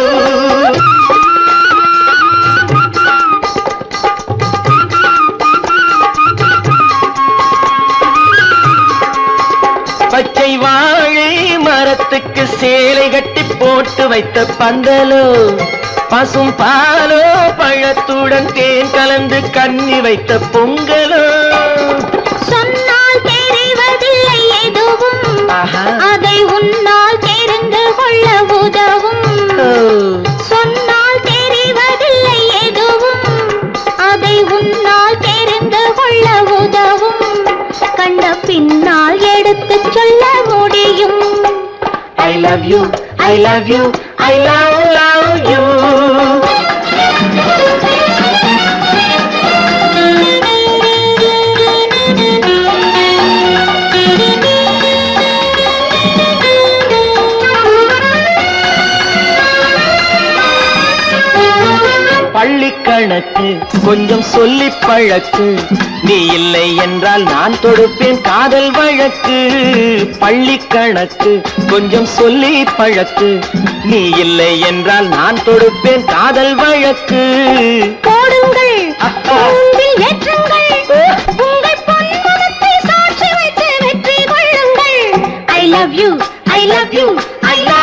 பச்சை வாழை மரத்துக்கு சேலை கட்டி போட்டு வைத்த பந்தலோ பசும் பாலோ பழத்துடன் தேன் கலந்து கண்ணி வைத்த பொங்கலோ சொன்னால் தெரிவதில்லை எதுவும் ஆஹா. அதை உன்னால் தெரிந்து கொள்ள உதவும் ஓ. சொன்னால் தெரிவதில்லை எதுவும் அதை உன்னால் தெரிந்து கொள்ள உதவும் கண்ட பின்னால் எடுத்துச் சொல்ல முடியும் I love you, I love you, I love, love you. பள்ளி கணக்கு கொஞ்சம் சொல்லி பழக்கு நீ இல்லை என்றால் நான் தொடுப்பேன் காதல் வழக்கு பள்ளி கணக்கு கொஞ்சம் சொல்லி பழக்கு நீ இல்லை என்றால் நான் தொடுப்பேன் காதல் வழக்கு போடுங்கள் அப்பா. கூண்டில் ஏற்றுங்கள் உங்கள் பொன்முகத்தை சாட்சி வைத்து வெற்றி கொள்ளுங்கள் I love you I love you I love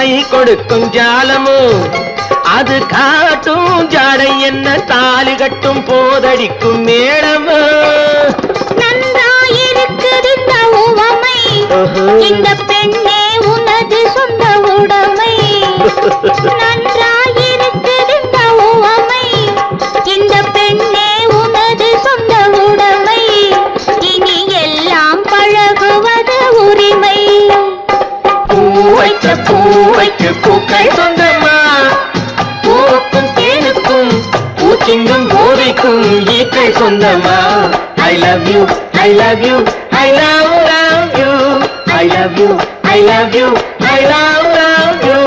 கை கொடுக்கும் ஜாலமும் அது காட்டும் ஜாடை என்ன தாலி கட்டும் போதடிக்கும் மேளமும் நன்றாயிருக்குது இந்த உவமை ஓஹோ. இந்த பெண்ணே உனது சொந்த உடைமை நன்றாயிருக்குது இந்த உவமை இந்த பெண்ணே உனது சொந்த உடைமை இனி எல்லாம் பழகுவது உரிமை பூ வைத்த பூ வைக்க பூக்கள் சொந்தமா பூவுக்கும் தேனுக்கும் பூச்சிங்கும் போதைக்கும் ஈக்கள் சொந்தமா I love you I love you I love love you I love you I love you I love love you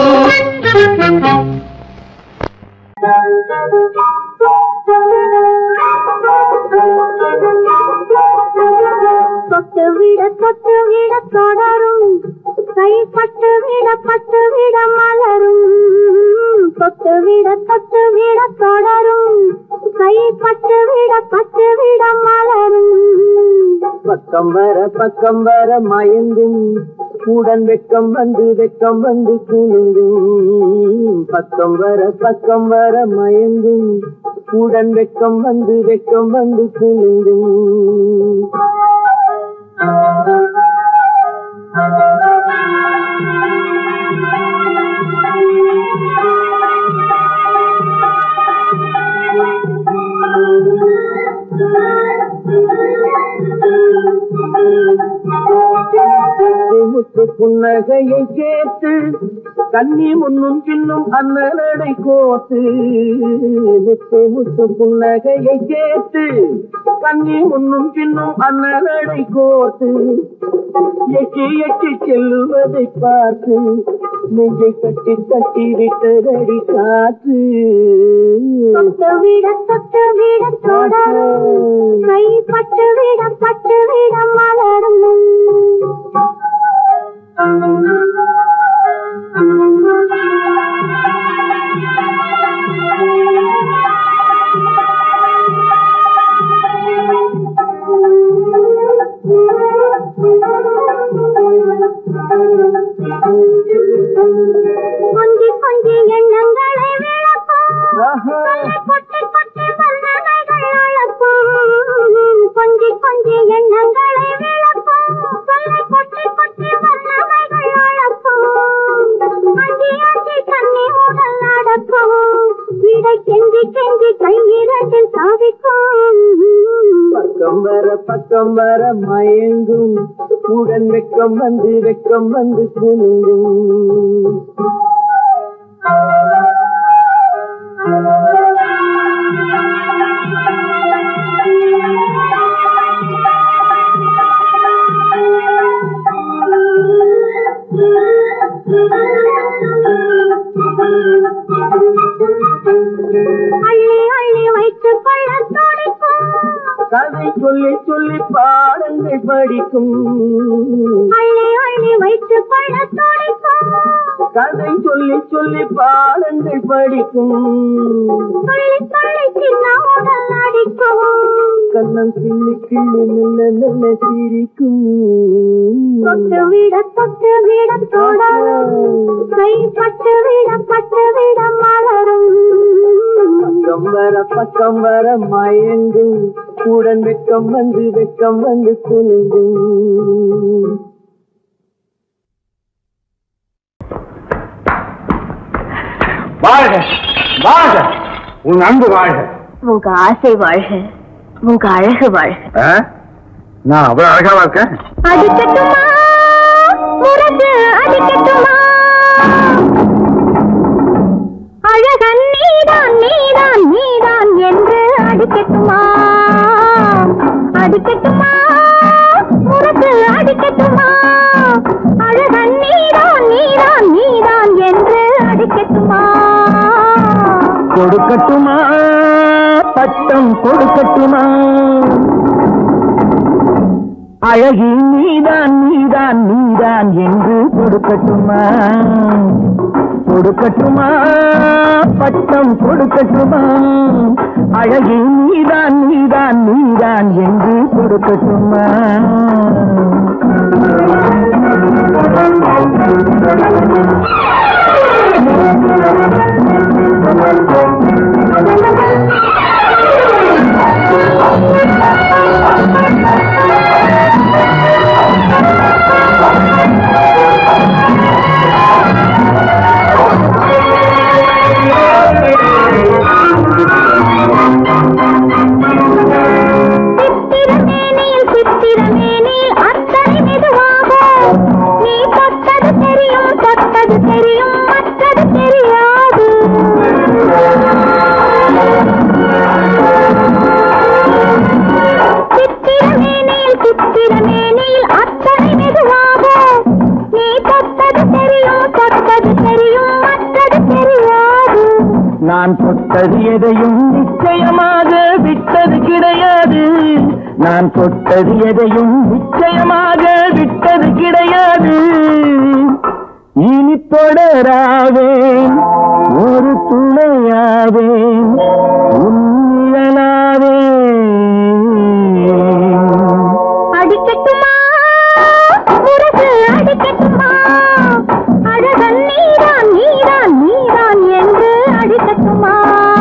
தொட்டு விட தொட்டு விட தொடரும் கைப்பட்டு விட பட்டு விட மலரும் தொட்டு விட தொட்டு விட தொடரும் கைப்பட்டு விட பட்டு விட மலரும் பக்கம் வர பக்கம் வர மயங்கும் உடன் வெக்கம் வந்து வெக்கம் வந்து குலுங்கும் பக்கம் வர பக்கம் வர மயங்கும் உடன் வெக்கம் வந்து வெக்கம் வந்து குலுங்கும் முத்து புன்னகையை கேட்டு கண்ணி முன்னும் பின்னும் அண்ணனடை கோத்து முத்து முத்து புன்னகையை கேட்டு கண்ணி முன்னும் பின்னும் அண்ணனடை கோத்து எட்டி எட்டி செல்லுவதை பார்த்து நெஞ்சை கட்டி கட்டி விட்டதடி காற்று தொட்டு விட தொட்டு விட தொடரும் கைப்பட்டு விட பட்டு விட மலரும் கொஞ்சி கொஞ்சி எண்ணங்களை விளக்கும் ஆஹா. கொட்டி கொட்டி வல்லமைகள் அளக்கும் கொஞ்சி கொஞ்சி எண்ணங்களை விளக்கும் சொல்லை கொட்டி கொட்டி வல்லமைகள் அளக்கும் அஞ்சி அஞ்சி தண்ணி உடல் நடக்கும் இடை கெஞ்சி கெஞ்சி கையிரண்டில் சாதிக்கும் பக்கம் வர பக்கம் வர மயங்கும் உடன் வெக்கம் வந்து வெக்கம் வந்து குலுங்கும் அள்ளி அள்ளி வைத்துக் கொள்ள துடிக்கும் கதை சொல்லி சொல்லி பாடங்கள் படிக்கும் அள்ளி அள்ளி வைத்துக் கொள்ள துடிக்கும் கதை சொல்லி சொல்லி பாடங்கள் படிக்கும் துள்ளி துள்ளி சின்ன உடல் அடிக்கும் கண்ணம் கிள்ளி கிள்ளி மெல்ல மெல்ல சிரிக்கும் தொட்டு விட தொட்டு விட தொடரும் கைப்பட்டு விட பட்டு விட மலரும் பக்கம் வர பக்கம் வர மயங்கும் உடன் வெக்கம் வந்து வெக்கம் வந்து குலுங்கும் வாழ்க வாழ்க உன் அன்பு வாழ்க உங்க ஆசை வாழ்க உங்க அழகு வாழ்க ஆ? நான் அவ்வளவு அழகாவா இருக்கேன் அடிக்கட்டுமா முரசு அடிக்கட்டுமா அழகன் நீதான் நீதான் நீதான் என்று அடிக்கட்டுமா அடிக்கட்டுமா முரசு அடிக்கட்டுமா அழகன் நீதான் நீதான் நீதான் என்று அடிக்கட்டுமா கொடுக்கட்டுமா பட்டம் கொடுக்கட்டுமா அழகி நீதான் நீதான் நீதான் என்று கொடுக்கட்டுமா கொடுக்கட்டுமா பட்டம் கொடுக்கட்டுமா அழகி நீதான் நீதான் நீதான் என்று கொடுக்கட்டுமா சித்திரமேனியில் சித்திரமேனியில் அத்தனை மெதுவாக நீ தொட்டது தெரியும் தொட்டது தெரியும் மற்றது தெரியாது சித்திரமேனியில் சித்திரமேனியில் அத்தனை மெதுவாக நீ தொட்டது தெரியும் தொட்டது தெரியும் மற்றது தெரியாது நான் தொட்டது எதையும் நிச்சயமாக விட்டது கிடையாது நான் தொட்டது எதையும் நிச்சயமாக விட்டது கிடையாது இனி தொடராவேன் ஒரு துணையாவேன் உன்னிழலாவேன் அடிக்கட்டுமா உரசு அடிக்கட்டுமா அழகன் நீதான் நீதான் நீதான் என்று அடிக்கட்டுமா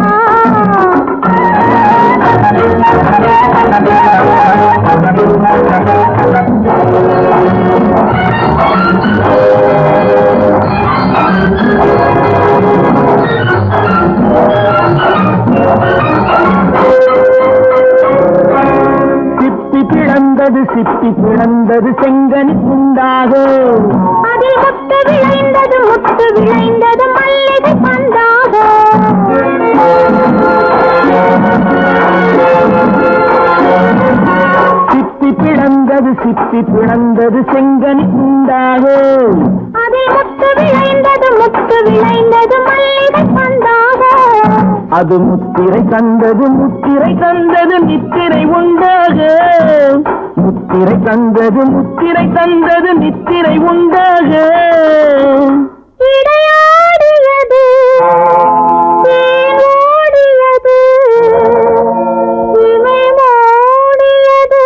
சிப்பி பிளந்தது சிப்பி பிளந்தது செங்கனி உண்டாக அதில் முத்து விளைந்தது முத்து விளைந்தது மல்லிகை பந்தாக சிப்பி பிளந்தது சிப்பி பிளந்தது செங்கனி உண்டாக அதில் முத்து விளைந்தது முத்து விளைந்தது மல்லிகை பந்தாக அது முத்திரை தந்தது முத்திரை தந்தது நித்திரை உண்டாக முத்திரை தந்தது முத்திரை தந்தது நித்திரை உண்டாக இடையாடியது தேன் ஓடியது இமை மூடியது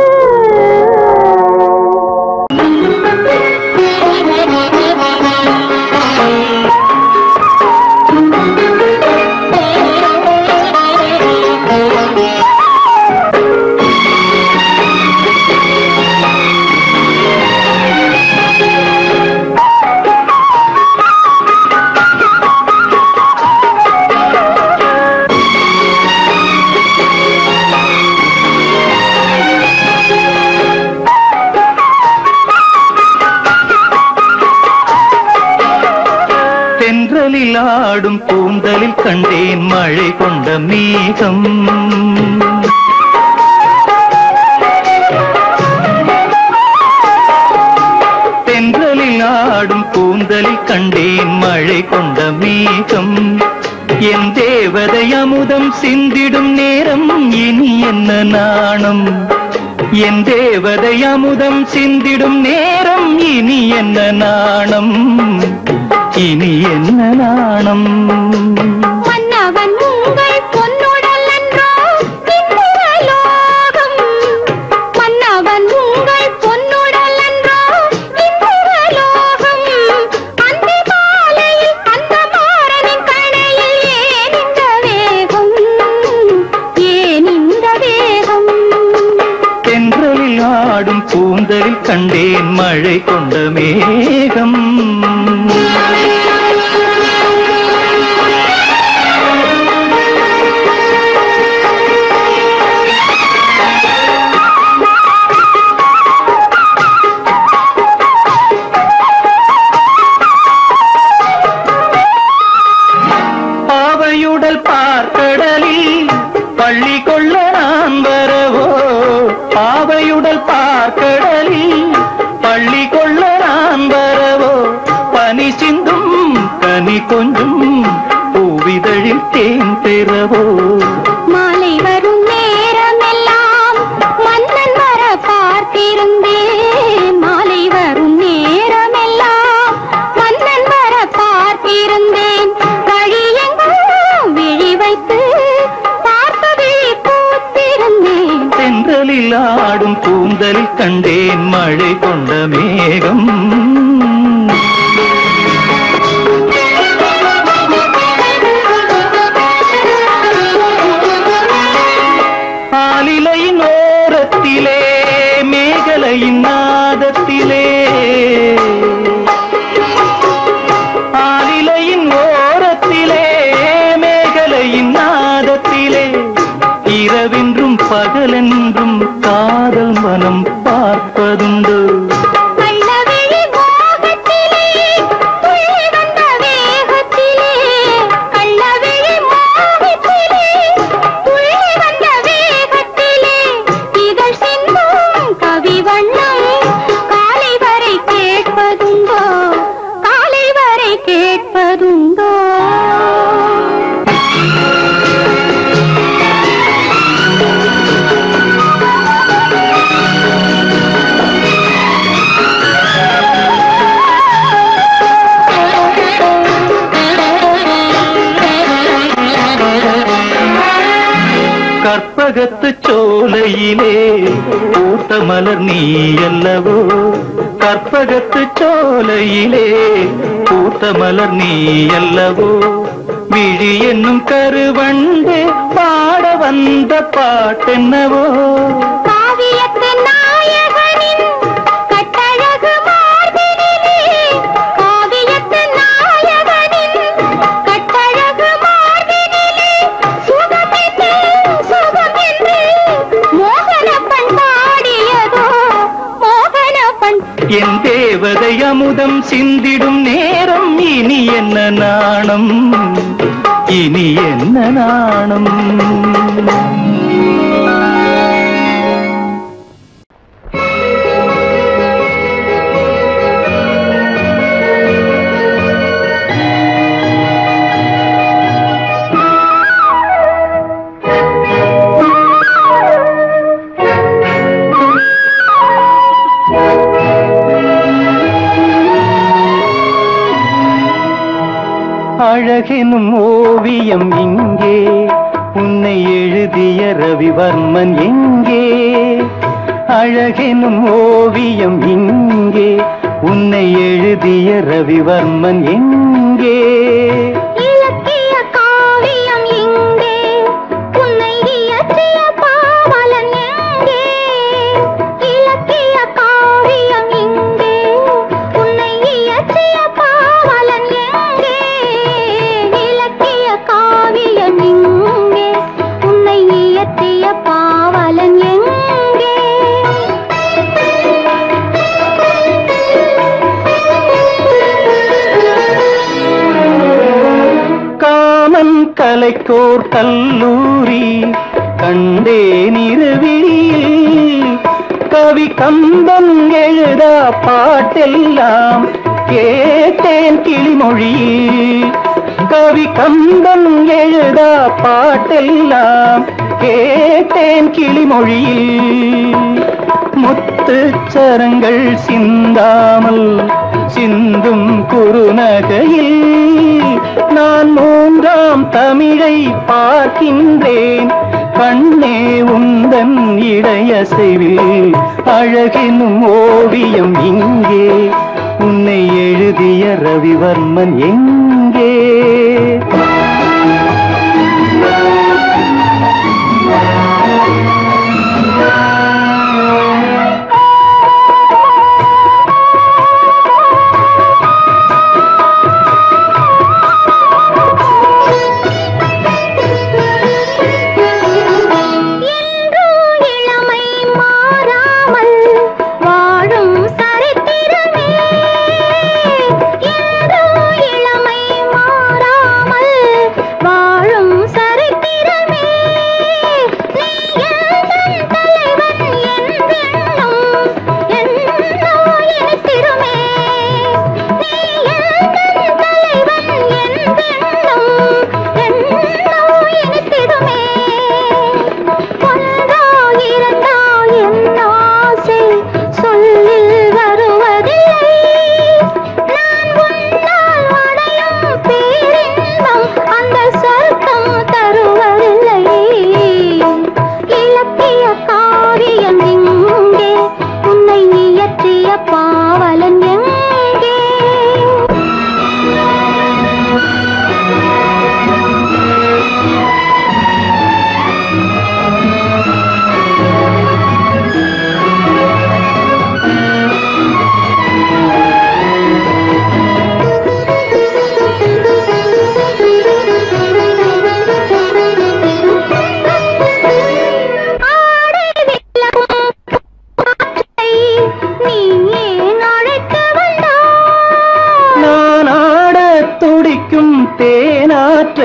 தென்றலில் ஆடும் கூந்தலில் கண்டேன் மழை கொண்ட மேகம் தென்றலில் ஆடும் கூந்தலில் கண்டேன் மழை கொண்ட மேகம் என் தேவதை அமுதம் சிந்திடும் நேரம் இனி என்ன நாணம் என் தேவதை அமுதம் சிந்திடும் நேரம் இனி என்ன நாணம் இனி என்ன நாணம் மன்னவன் உங்கள் பொன்னுடல் என்றோ இந்திரலோகம் மன்னவன் உங்கள் பொன்னுடல் என்றோ இந்திரலோகம் அந்தி மாலையில் அந்த மாறனின் கணையில் ஏன் இந்த வேகம் ஏன் இந்த வேகம் தென்றலில் ஆடும் கூந்தலில் கண்டேன் மழை கொண்ட மேகம் பாவையுடல் பார்க்கடலில் பள்ளி கொள்ள நான் வரவோ பாவையுடல் பார்க்கடலில் பள்ளி கொள்ள நான் வரவோ பனி சிந்தும் கனி கொஞ்சம் பூவிதழில் தேன் பெறவோ மாலை வரும் நேரமெல்லாம் மன்னன் வர பார்த்திருந்தேன் மாலை வரும் நேரமெல்லாம் மன்னன் வர பார்த்திருந்தேன் வழியெங்கும் விழி வைத்து பார்த்து விழி பூத்திருந்தேன் தென்றலில் ஆடும் கூந்தலில் முதலில் கண்டேன் மழை கொண்ட மேகம் ஆலிலையின் ஓரத்திலே மேகலையின் நாதத்திலே ஆலிலையின் ஓரத்திலே மேகலையின் நாதத்திலே இரவென்றும் பகலென்றும் காதல் மனம் பார்ப்பதுண்டு கள்ளவிழி மோகத்திலே துள்ளி வந்த வேகத்திலே கள்ளவிழி மோகத்திலே துள்ளி வந்த வேகத்திலே இதழ் சிந்தும் கவி வண்ணம் காலை வரை கேட்பதுண்டோ காலை வரை கேட்பதுண்டோ கற்பகத்து சோலையிலே பூத்த மலர் நீ அல்லவோ கற்பகத்து சோலையிலே பூத்த மலர் நீ அல்லவோ விழி என்னும் கருவண்டு பாட வந்த பாட்டென்னவோ காவியத்து நாயகனின் கட்டழகு மார்பினிலே காவியத்து நாயகனின் கட்டழகு மார்பினிலே சுகமென்று சுகமென்று மோகனப்பண் பாடியதோ மோகனப்பண் என் தேவதை அமுதம் சிந்திடும் நேரம் இனி என்ன நாணம் இனி என்ன நாணம் அழகெனும் ஓவியம் இங்கே உன்னை எழுதிய ரவிவர்மன் எங்கே அழகெனும் ஓவியம் இங்கே உன்னை எழுதிய ரவிவர்மன் எங்கே இலக்கிய காவியம் எங்கே உன்னை இயற்றிய பாவலன் எங்கே இலக்கிய காவியம் எங்கே உன்னை இயற்றிய பாவலன் எங்கே இலக்கிய காவியம் எங்கே உன்னை இயற்றிய பாவலன் எங்கே காமன் கலைக்கோர் கல்லூரி கண்டேன் இருவிழியில் கவி கம்பன் எழுதா பாட்டெல்லாம் கேட்டேன் கிளிமொழியில் கவி கம்பன் எழுதா பாட்டெல்லாம் கேட்டேன் கிளிமொழியில் முத்துச்சரங்கள் சிந்தாமல் சிந்தும் குறுநகையில் நான் மூன்றாம் தமிழை பார்க்கின்றேன் கண்ணே உந்தன் இடையசைவில் அழகெனும் ஓவியம் இங்கே உன்னை எழுதிய ரவிவர்மன் எங்கே என்றும் இளமை மாறாமல் வாழும் சரித்திரமே என்றும் இளமை மாறாமல்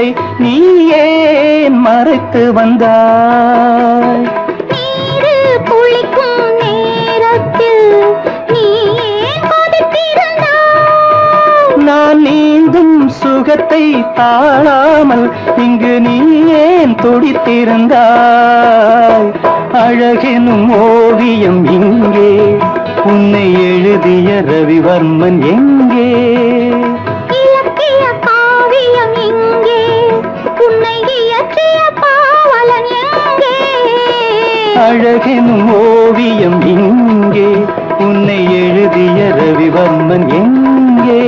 நீ ஏன் மறைத்து வந்தாய் நீரு குளிக்கும் நேரத்தில் நீ ஏன் கொதித்திருந்தாய் நான் நீந்தும் சுகத்தை தாழாமல் இங்கு நீ ஏன் துடித்திருந்தாய் அழகெனும் ஓவியம் இங்கே உன்னை எழுதிய ரவிவர்மன் எங்கே இலக்கிய காவியம் எங்கே உன்னை இயற்றிய பாவலன் எங்கே அழகெனும் ஓவியம் இங்கே உன்னை எழுதிய ரவிவர்மன் எங்கே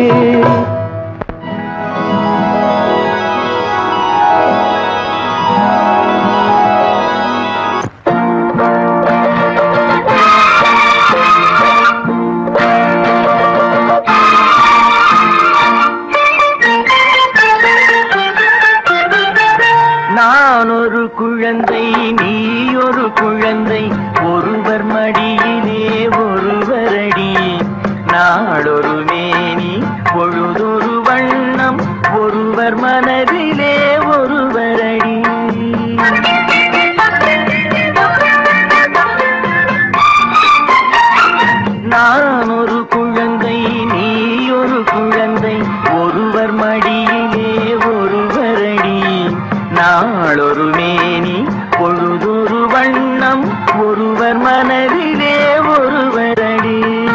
நான் ஒரு குழந்தை நீ ஒரு குழந்தை ஒருவர் மடியிலே ஒருவரடி நாளொரு மேனி பொழுதொரு வண்ணம் ஒருவர் மனதிலே ஒருவரடி நான் ஒரு குழந்தை நீ ஒரு குழந்தை ஒருவர் மடியிலே ஒருவரடி நாளொரு மேனி பொழுதொரு வண்ணம் ஒருவர் மனதிலே ஒருவரடி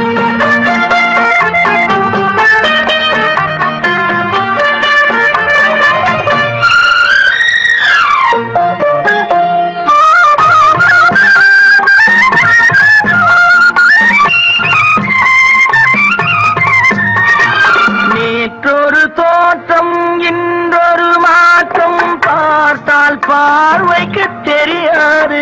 நேற்றொரு தோற்றம் இன்றொரு மாற்றம் பார்த்தால் பார்வைக்கு தெரியாது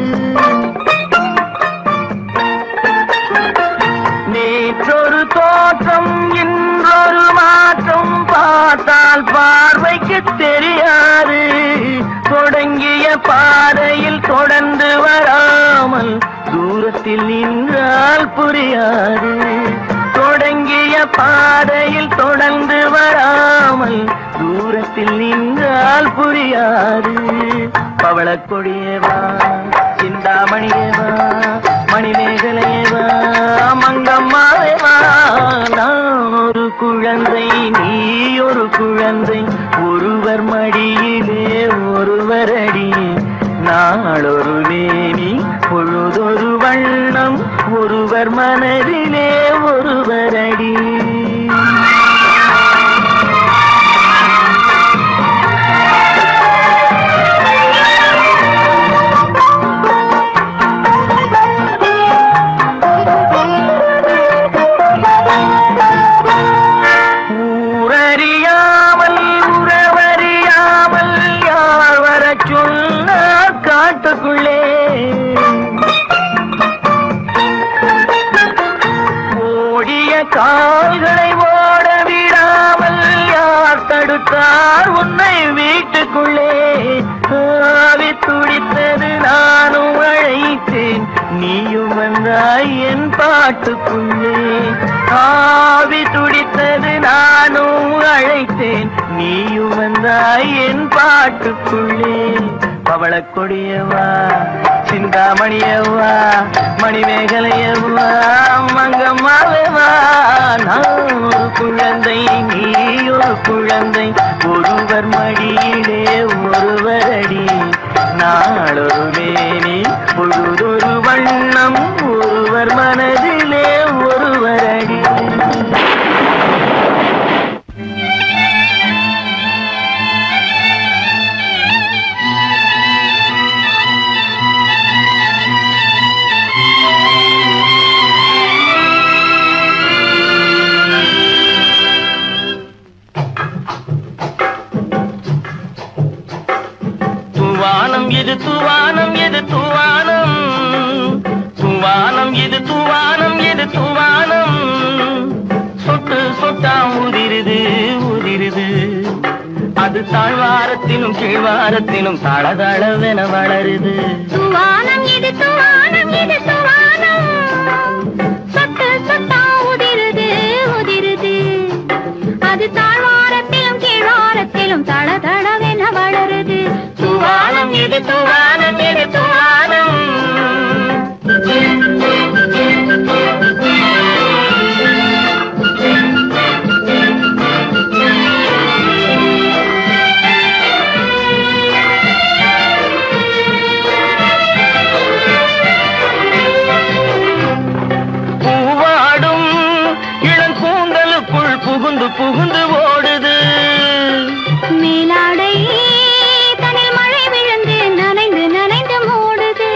நேற்றொரு தோற்றம் இன்றொரு மாற்றம் பார்த்தால் பார்வைக்கு தெரியாது தொடங்கிய பாதையில் தொடர்ந்து வராமல் தூரத்தில் நின்றால் புரியாது தொடங்கிய பாதையில் தொடர்ந்து வராமல் தூரத்தில் நின்றால் புரியாது பவளக் கொடியேவா சிந்தாமணியேவா மணிமேகலையேவா மங்கம்மாவேவா நான் ஒரு குழந்தை நீ ஒரு குழந்தை ஒருவர் மடியிலே ஒருவரடி நாளொரு மேனி பொழுதொரு வண்ணம் ஒருவர் மனதிலே ஒருவரடி ஊரறியாமல் உறவறியாமல் யார் வரச் சொன்னார் காட்டுக்குள்ளே ஓடிய கால்களை ஓட விடாமல் யார் தடுத்தார் உன்னை வீட்டுக்குள்ளே ஆவி துடித்தது நானும் அழைத்தேன் நீயும் வந்தாய் என் பாட்டுக்குள்ளே ஆவி துடித்தது நானும் அழைத்தேன் நீயும் வந்தாய் என் பாட்டுக்குள்ளே பவளக் கொடியவா சிந்தாமணியவா மணிமேகலையவா மங்கம்மாவேவா நான் ஒரு குழந்தை நீ ஒரு குழந்தை ஒருவர் மடியிலே ஒருவரடி நாளொரு மேனி பொழுதொரு வண்ணம் ஒருவர் மனதிலே ஒருவரடி துவானம் இது துவானம் இது துவானம் துவானம் இது துவானம் இது துவானம் சொட்டு சொட்டா உதிருது உதிருது அது தாழ்வாரத்திலும் கீழ்வாரத்திலும் தளதளவென வளருது துவானம் இது துவானம் இது துவானம் சொட்டு சொட்டா உதிருது உதிருது அது தாழ்வாரத்திலும் கீழ்வாரத்திலும் கீழ்வாரத்திலும் தள தளவென வளருது தூவானம் இது தூவானம் இது தூவானம் பூவாடும் இளங்கூந்தலுக்குள் புகுந்து புகுந்து ஓடுது மேலாடை தனில் மழை விழுந்து நனைந்து நனைந்து மூடுது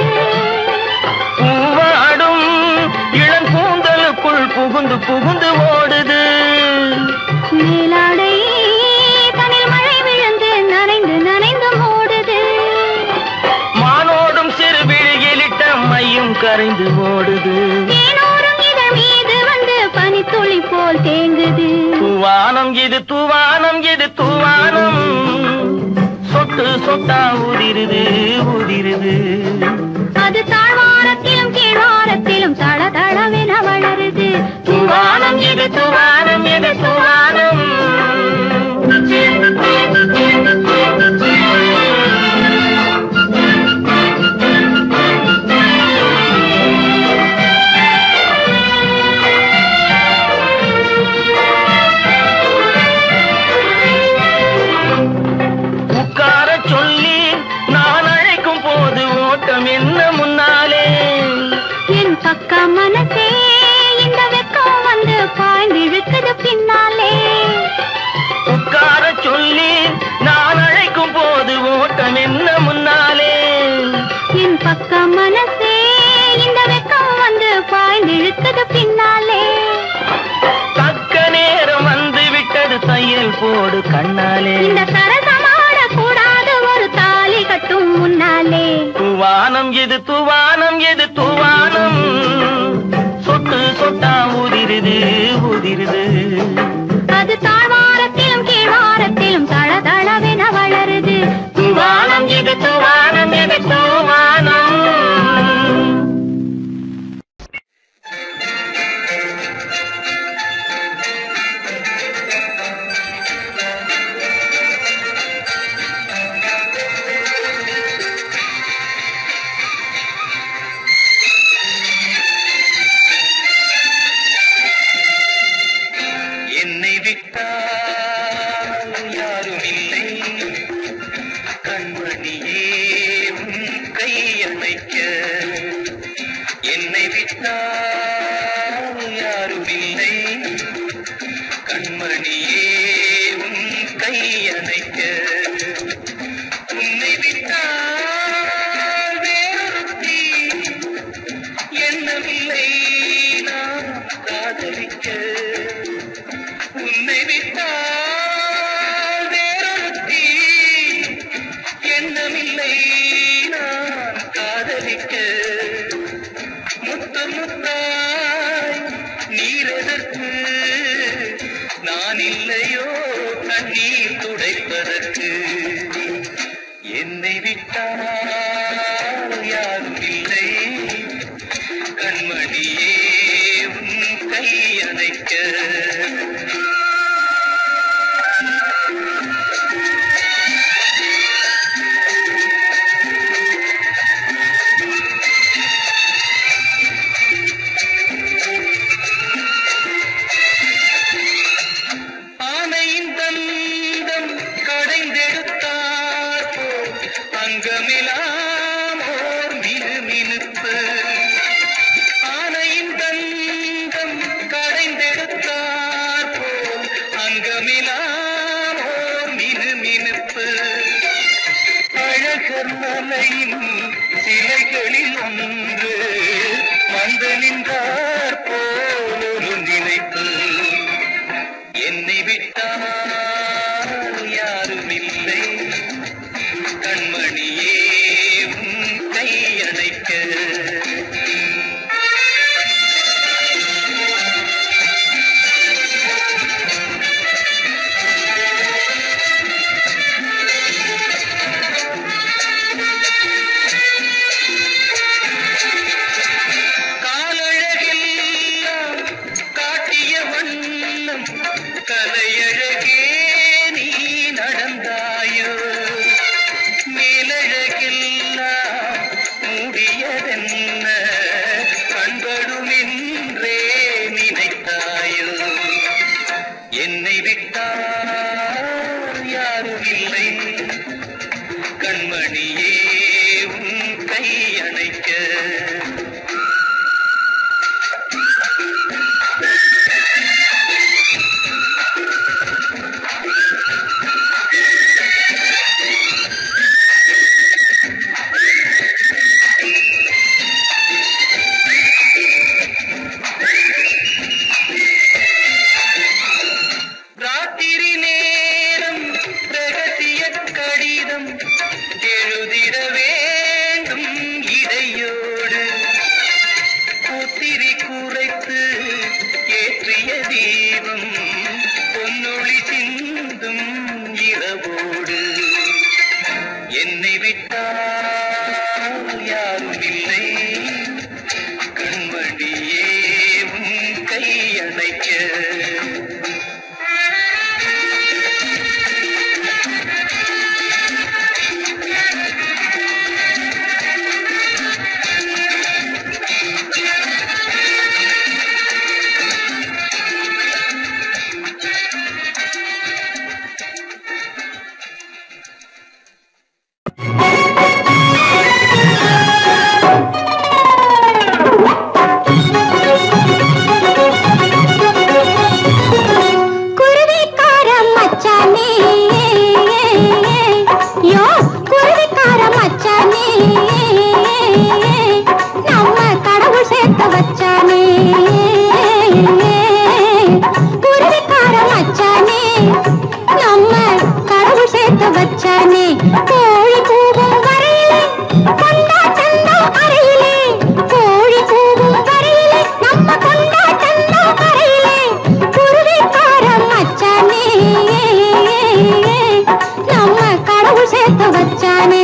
பூவாடும் இளங்கூந்தலுக்குள் புகுந்து புகுந்து ஓடுது மேலாடை தனில் மழை விழுந்து நனைந்து நனைந்து மூடுது மானோடும் சிறு விழியிலிட்ட மையும் கரைந்து ஓடுது தேனோரும் இதழ் மீது வந்து பனித்துளி போல் தேங்குது தூவானம் இது தூவானம் இது தூவானம் சொட்டு சொட்டா உதிருது உதிருது அது தாழ்வாரத்திலும் கீழ்வாரத்திலும் தள தளவென வளருது தூவானம் இது தூவானம் இது தூவானம் உட்கார சொல்லி நான் அழைக்கும் போது ஓட்டம் என்ன முன்னாலே என் பக்க மனசே இந்த வெக்கம் வந்து பாய்ந்து இழுக்குது பின்னாலே உட்கார சொல்லி நான் அழைக்கும் போது ஓட்டம் என்ன முன்னாலே என் பக்க மனசே இந்த வெக்கம் வந்து பாய்ந்து இழுக்குது பின்னாலே தக்க நேரம் வந்து விட்டது தையல் போடு கண்ணாலே இந்த சரசமாட கூடாது ஒரு தாலி கட்டும் முன்னாலே தூவானம் எது தூவானம் எது தூவானம் சொட்டு சொட்டா உதிருது உதிருது அது தாழ்வாரத்திலும் கீழ்வாரத்திலும் தள தளவென வளருது தூவானம் எது தூவானம் எது தூவானம் என்னை விட்டால் யாரும் இல்லை கண்மணியே உன் கையமைக்க என்னை விட்டால் யாரும் இல்லை கண்மணியே உன் கையணைக்க உன்னை விட்டால் வேறொருத்தி எண்ணமில்லை நான் காதலிக்க உன்னை விட்டால் வேறொருத்தி எண்ணமில்லை நான் காதலிக்க முத்து முத்தாய் நீரெதற்கு நான் இல்லையோ கண்ணீர் துடைப்பதற்கு என்னை விட்டால் யாரும் இல்லை கண்மணியே உன் கை அணைக்க ஆனையின் தந்தம் கடைந்தெடுத்தார் போல் அங்கமெல்லாம் ஓர் மினுமினுப்பு ஆனையின் தந்தம் கடைந்தெடுத்தார் போல் அங்கமெல்லாம் ஓர் மினுமினுப்பு அழகர் மலையின் சிலைகளில் ஒன்று வந்து நின்றார் போல் ஒரு நினைப்பு என்னை விட்டால் யாரும் இல்லை கண்மணியே உன் கை அணைக்க காலழகெல்லாம் கண்மணியே உன் கை அணைக்க ராத்திரி நேரம் ரகசிய கடிதம் எழுதிட வேண்டும் இடையோடு புத்திரி குறைத்து ஏற்றிய தீபம் பொன்னொளி சிந்தும் இரவோடு என்னை விட்டால் யாரும் இல்லை கண்மணியே உன் கை அணைக்க குருவிக்கார மச்சானே யோ குருவிக்கார மச்சானே நம்ம கடவுள் சேர்த்து வச்சானே குருவிக்கார மச்சானே நம்ம கடவுள் சேர்த்து வச்சானே கோழி கூவும் வரையிலே கொண்டாட்டந்தான் அறையிலே கோழி கூவும் வரையிலே நம்ம கொண்டாட்டந்தான் அறையிலே குருவிக்கார மச்சானே நம்ம கடவுள் சேர்த்து வச்சானே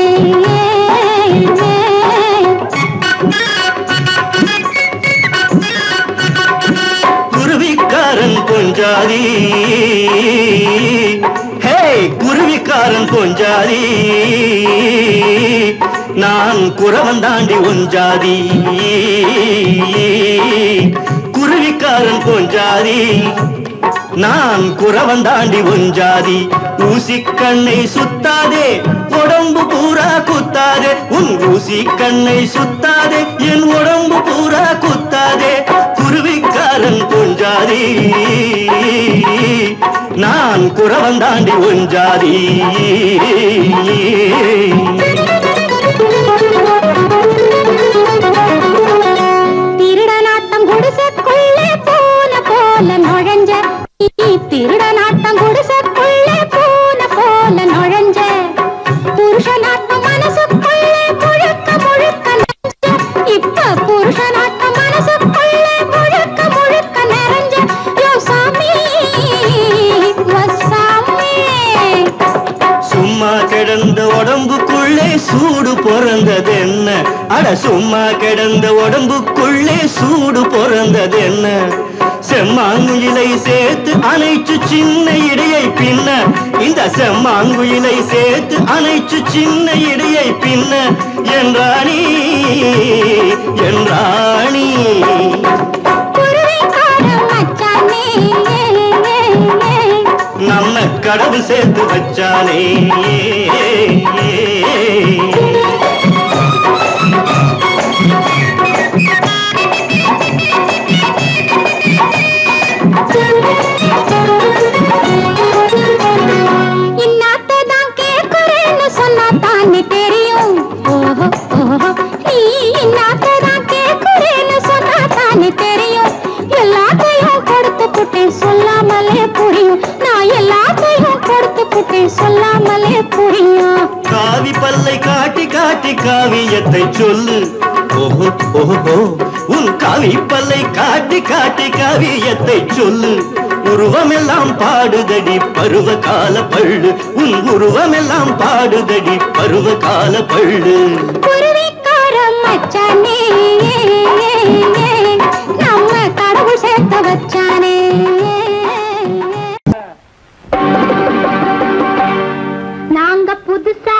குருவிக்காரன் கொஞ்சாதி ஹே குருவிக்காரன் கொஞ்சாதி நான் குறவன் தாண்டி ஒஞ்சாதி குருவிக்காரன் கொஞ்சாதி நான் குறவன் தாண்டி ஒஞ்சாதி ஊசி கண்ணை சுத்தாதே உடம்பு பூரா குத்தாதே உன் ஊசி கண்ணை சுத்தாதே என் உடம்பு பூரா குத்தாதே குருவிக்காரன் கொஞ்சாதி நான் குறவன் தாண்டி ஒஞ்சாதி திருடனாட்டம் குடிசைக்குள்ளே போன போல நுழைஞ்ச நீ திருடனாட்டம் குடிசைக்குள்ளே போன போல நுழைஞ்ச புருஷனாட்டம் மனசுக்குள்ளே முழுக்க முழுக்க நிறைஞ்ச இப்ப புருஷனாட்டம் மனசுக்குள்ளே முழுக்க முழுக்க நிறைஞ்ச யோ சாமி வசாமி சும்மா கிடந்த உடம்புக்குள்ளே சூடு பிறந்தது என்ன அட சும்மா கிடந்த உடம்புக்குள்ளே சூடு பிறந்தது என்ன செம்மாங்குயிலை சேர்த்து அணைச்சு சின்ன இடையை பின்ன இந்த செம்மாங்குயிலை சேர்த்து அணைச்சு சின்ன இடையை பின்ன என்றாணி என்றாணி குருவிக்கார மச்சானே நம்ம கடவுள் சேர்த்து வச்சானே இன்னாத்ததான் கேட்கிறேன்னு சொன்னா தானே தெரியும் ஓஹோ ஓஹோ நீ இன்னாத்ததான் கேட்கிறேன்னு சொன்னா தானே தெரியும் எல்லாத்தையும் கொடுத்து புட்டேன் சொல்லாமலே புரியும் நான் எல்லாத்தையும் கொடுத்து புட்டேன் சொல்லாமலே புரியும் காவி பல்லை காட்டி காட்டி காவியத்தை சொல்லு ஓஹோ ஓஹோ உன் காவி பல்லை காட்டி காட்டி காவியத்தை சொல்லு உருவமெல்லாம் பாடுதடி பருவ கால பள்ளு உன் உருவமெல்லாம் பாடுதடி பருவ கால பள்ளு குருவிக்கார மச்சானே நம்ம கடவுள் சேர்த்து வச்சானே நாங்க புதுசா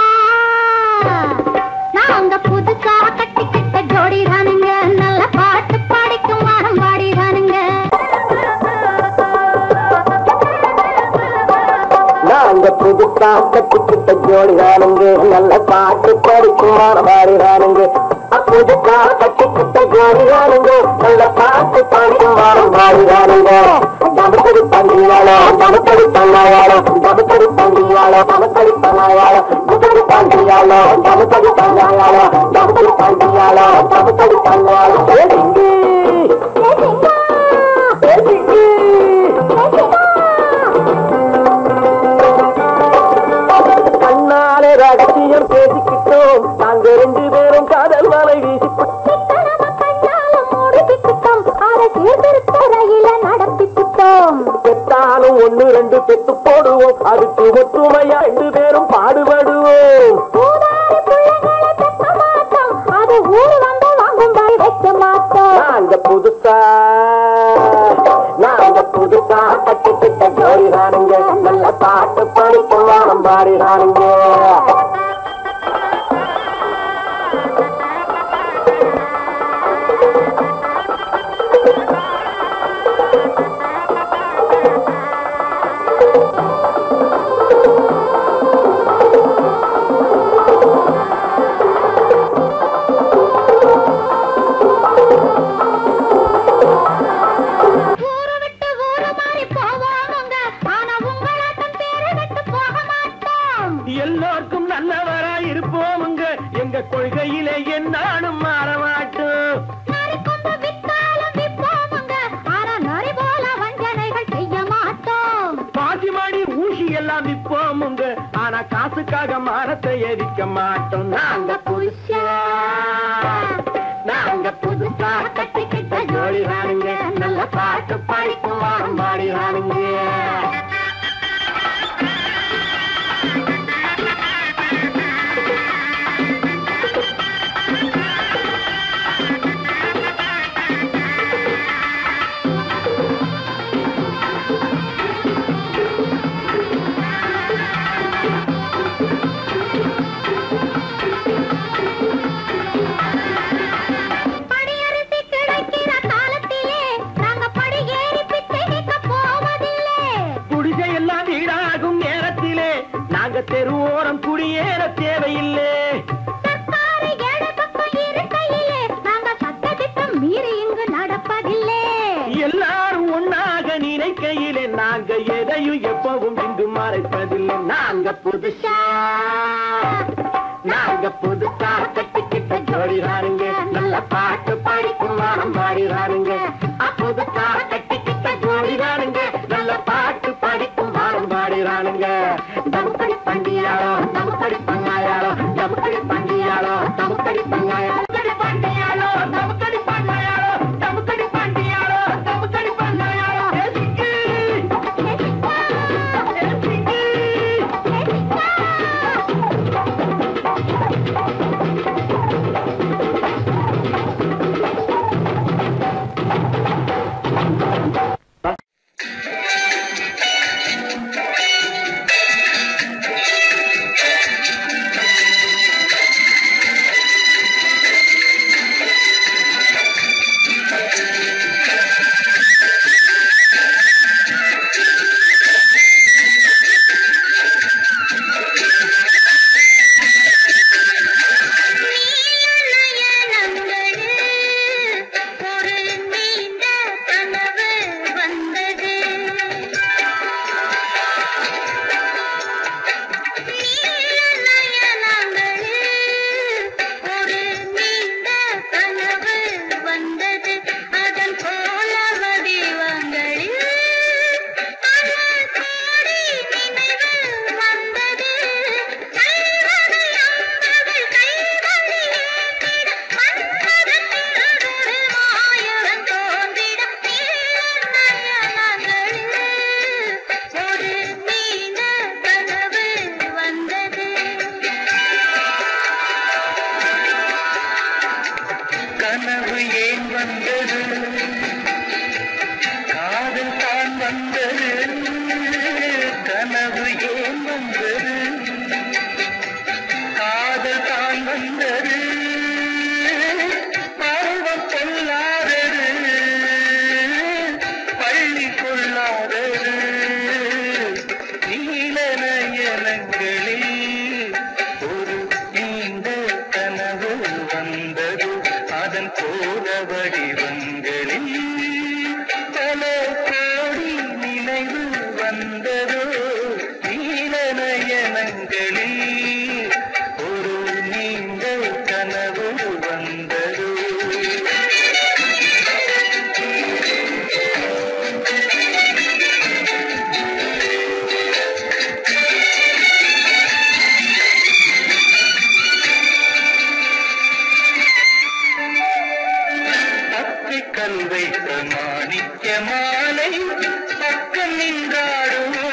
நாங்க புதுசா கட்டிக்கிட்ட ஜோடி தானுங்க நல்ல பாட்டு பாடிக்கும் வாரம் பாடி தானுங்க நாங்க புதுசா கட்டிக்கிட்ட ஜோடி ஜோடிதானுங்க நல்ல பாட்டு படிக்கும் மாறுதானுங்க புதுக்கா கட்டிக்கிட்ட ஜோடிதானுங்க நல்ல பாட்டு படிக்கும் மாறுதானுங்க தமக்கடி பந்தியாளோ தமக்கடி பண்ணாயாளோ தமக்கடி பந்தியாளோ தமக்கடி பண்ணாயாளோ தமக்கடி பந்தியாளோ தமக்கடி பண்ணாயாளோ தமக்கடி பந்தியாளோ தமக்கடி பண்ணாயாளோ பேசிங்க பேசிங்க கண்ணாலே ரகசியம் பேசிக்கிட்டோம் நாங்க ரெண்டு பேரும் காதல் வலை வீசி பெத்தாலும் ஒண்ணு ரெண்டு பெத்து போடுவோம் அதுக்கு ஒற்றுமையா ரெண்டு பேரும் பாடுபடுவோம் நாங்க புதுசா நாங்க புதுசா கட்டிக்கிட்ட ஜோடிதானுங்க நல்ல பாட்டு படிக்கும் வானம் பாடிதானுங்க ஊரு விட்டு ஊரு மாறி போவாங்க ஆனா உங்களாட்டம் பேரு விட்டு போக மாட்டோம் எல்லோருக்கும் நல்லவரா இருப்போமுங்க எங்க கொள்கையிலே என்னாலும் மாற மாட்டோம் நரி கொண்டு வித்தாலும் விப்போமுங்க ஆனா நரி போல வஞ்சனைகள் செய்ய மாட்டோம் பாசிமாடி ஊசி எல்லாம் விற்போமுங்க ஆனா காசுக்காக மரத்தை எரிக்க மாட்டோம் நாங்க புதுசா நாங்க புதுசா கட்டிக்கிட்ட ஜோடிதானுங்க நல்ல பாட்டு படிக்கும் வாரம் பாடிதானுங்க படியரிசி கிடைக்கிற காலத்திலே நாங்க படி ஏறி பிச்சை கேட்க போவதில்லை குடிசை எல்லாம் வீடாகும் நேரத்திலே நாங்க தெருவோரம் குடியேற தேவையில்லை சர்க்காரு ஏழு பக்கம் இருக்கையிலே நாங்க சட்டத்திட்டம் மீறி இங்கு நடப்பதில்லை எல்லாரும் ஒன்னாக நினைக்கையிலே நாங்க எதையும் எப்பவும் இங்கு மறைப்பதில்லை நாங்க புதுசா நாங்க புதுசா கட்டிக்கிட்ட ஜோடிதானுங்க நல்ல பாட்டு படிக்கும் வாரம் பாடிதானுங்க புதுசா கட்டிக்கிட்ட ஜோடிதானுங்க நல்ல பாட்டு படிக்கும் வாரம் பாடிதானுங்க தமுக்கடி பண்டியாளோ தமுக்கடி பங்காயாளோ தமுக்கடி பண்டியாளோ தமுக்கடி பங்காயாளோ பண்டியாளோ தமுக்கடி பங்காயாளோ தமுக்கடி பண்டியாளோ தமுக்கடி பங்காயாளோ ஏசிக்கு ஏசிக்கு மாணிக்க மாலை பக்கம் நின்றாடுமோ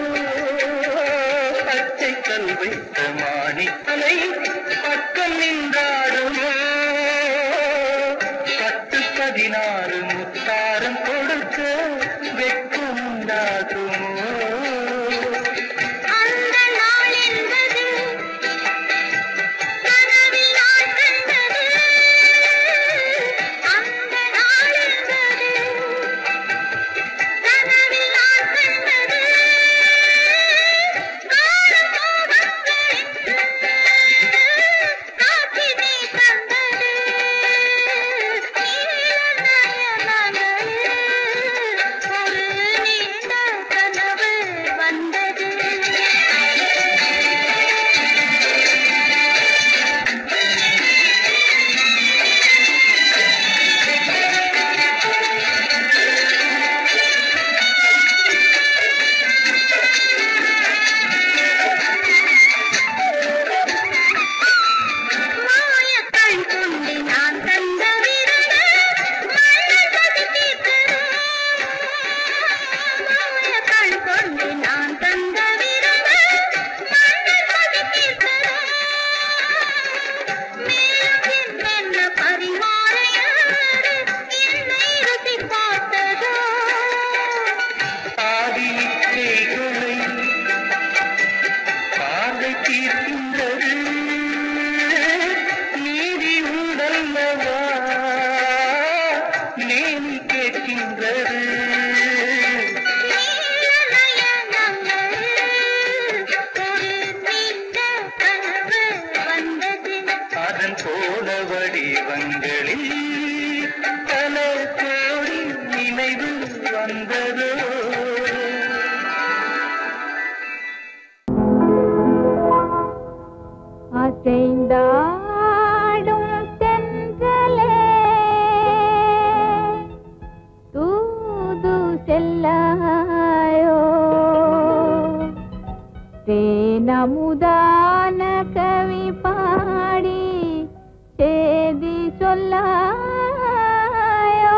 பச்சை கல் வைத்த மாணிக்கலை பக்கம் நின்றாடுமோ பத்து பதினாறு முத்தாரம் கொடுக்க வெட்கம் உண்டாகுமோ அந்த நாள் என்பது கனவில் நான் கண்டது அந்த நாள் என்பது கனவில் நான் கண்டது காற்றினை தந்தது ஒரு நீண்ட கனவு வந்தது மாயக்கண் கொண்டு நான் தந்த விருது மன்னகதி தீர்த்தது. மாயக்கண் கொண்டு நான் தந்த விருது மன்னகதி தீர்த்தது. மேலும் என்னென்ன பரிமாறையாறு என்னை ருசி பார்த்ததோ ஆதிலிக்கைகளை பார்வை தீர்க்கின்றது நீதி உண்டல்லவா நேமி கேட்கின்றது அதன் போல வடிவங்களில் பல கோடி நினைவு வந்ததோ அசைந்தாடும் தென்றலே தூது செல்லாயோ தேனமுதான கவி பாடி சேதி சொல்லாயோ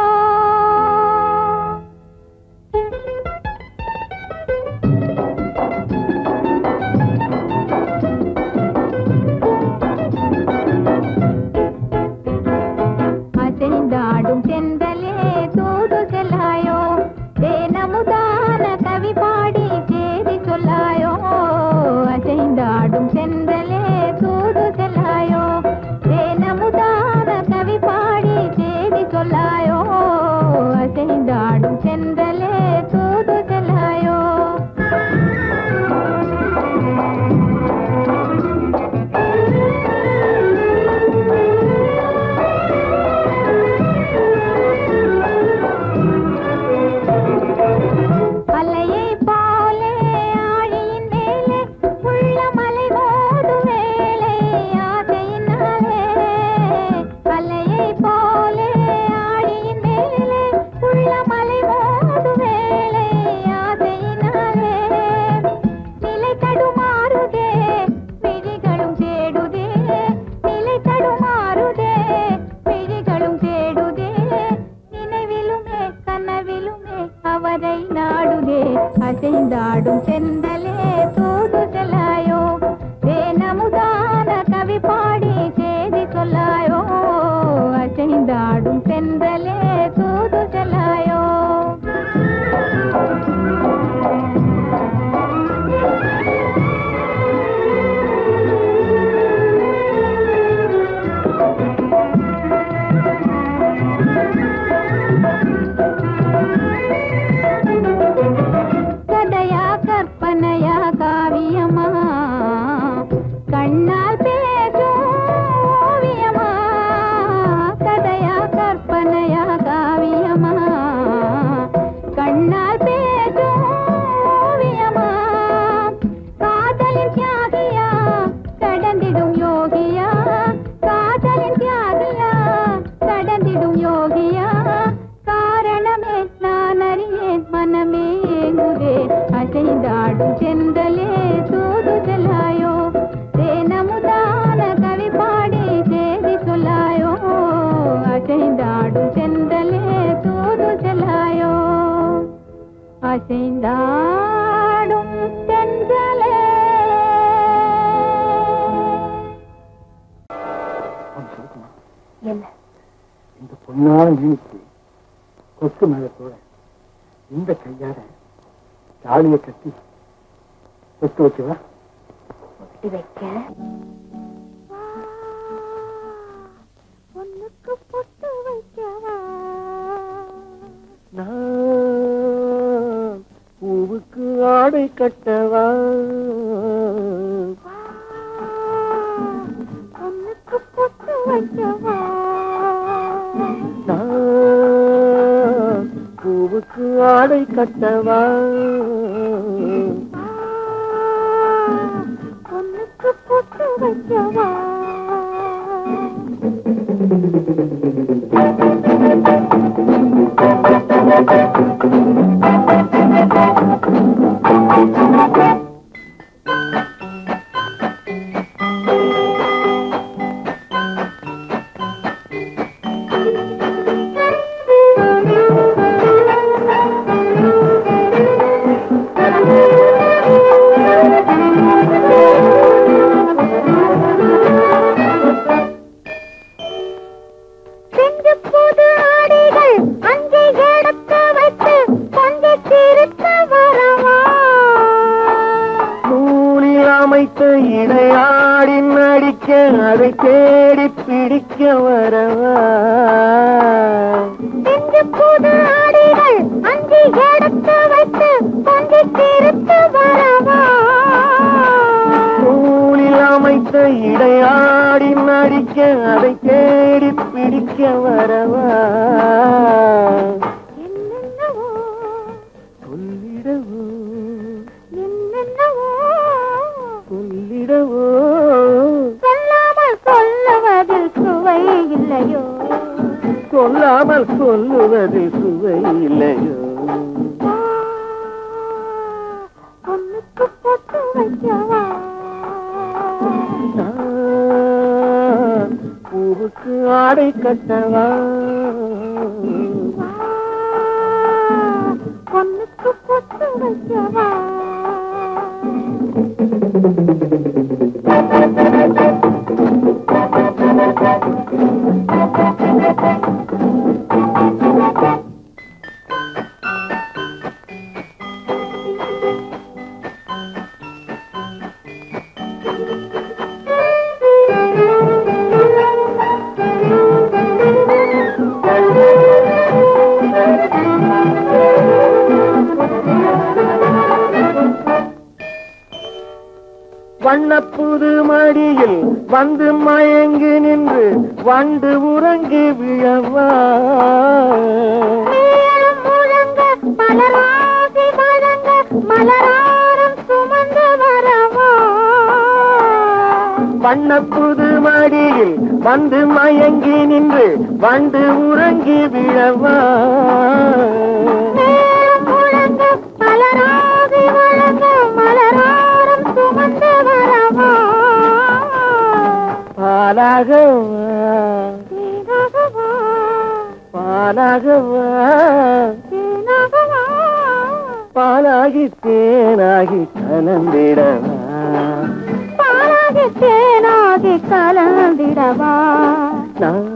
உன்னால நினைச்சு கொக்கு மேல போல இந்த கையால தாலியை கட்டி கொத்து வச்சுவா ஒட்டி வைக்க பொண்ணுக்கு பொட்டு வைக்கவா நான் பூவுக்கு ஆடை கட்டவா பொண்ணுக்கு பொட்டு வைக்கவா நான் பூவுக்கு ஆடை கட்டவா பொண்ணுக்கு பொட்டு வைக்கவா செஞ்சு புது ஆடைகள் அங்கே எடுத்து வைத்து கொஞ்சம் திருத்த வரவா நூலில் அமைத்த இடையாடி நடிக்க அதை தேடி பிடிக்க வரவா செஞ்சு புது ஆடைகள் அங்கே எடுத்து வைத்து கொஞ்சம் திருத்த வரவா நூலில் அமைத்த இடையாடி நடிக்க அதை தேடி பிடிக்க வரவா என்னென்னவோ சொல்லிடவோ என்னென்னவோ சொல்லிடவோ சொல்லாமல் சொல்லுவதில் சுவை இல்லையோ சொல்லாமல் சொல்லுவது சுவை இல்லையோ பொண்ணுக்கு பொட்டு வைக்கவா நான் பூவுக்கு ஆடை கட்டவா பொண்ணுக்கு பொட்டு வைக்கவா வண்ணப்புது மடியில் வந்து மயங்கி நின்று வண்டு உறங்கி விழவா மேலும் முழங்க மலராசி வழங்க மலராரம் சுமந்து வரவா வண்ணப்புது மடியில் வந்து மயங்கி நின்று வண்டு உறங்கி விழவா மேலும் முழங்க மலராசி வழங்க மலராரம் சுமந்து வரவா பாலாகவா தேனாகவா பாலாகவா தேனாகவா பாலாகி தேனாகி கலந்திடவா பாலாகி தேனாகி கலந்திடவா நான்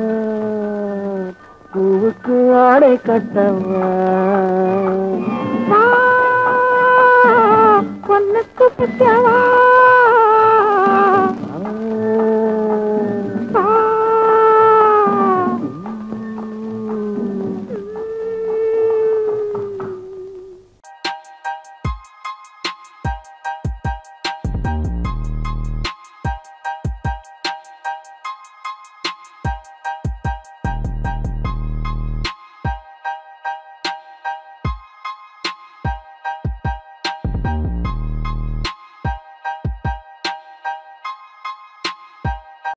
பூவுக்கு ஆடை கட்டவா வா பொண்ணுக்கு பிச்சவா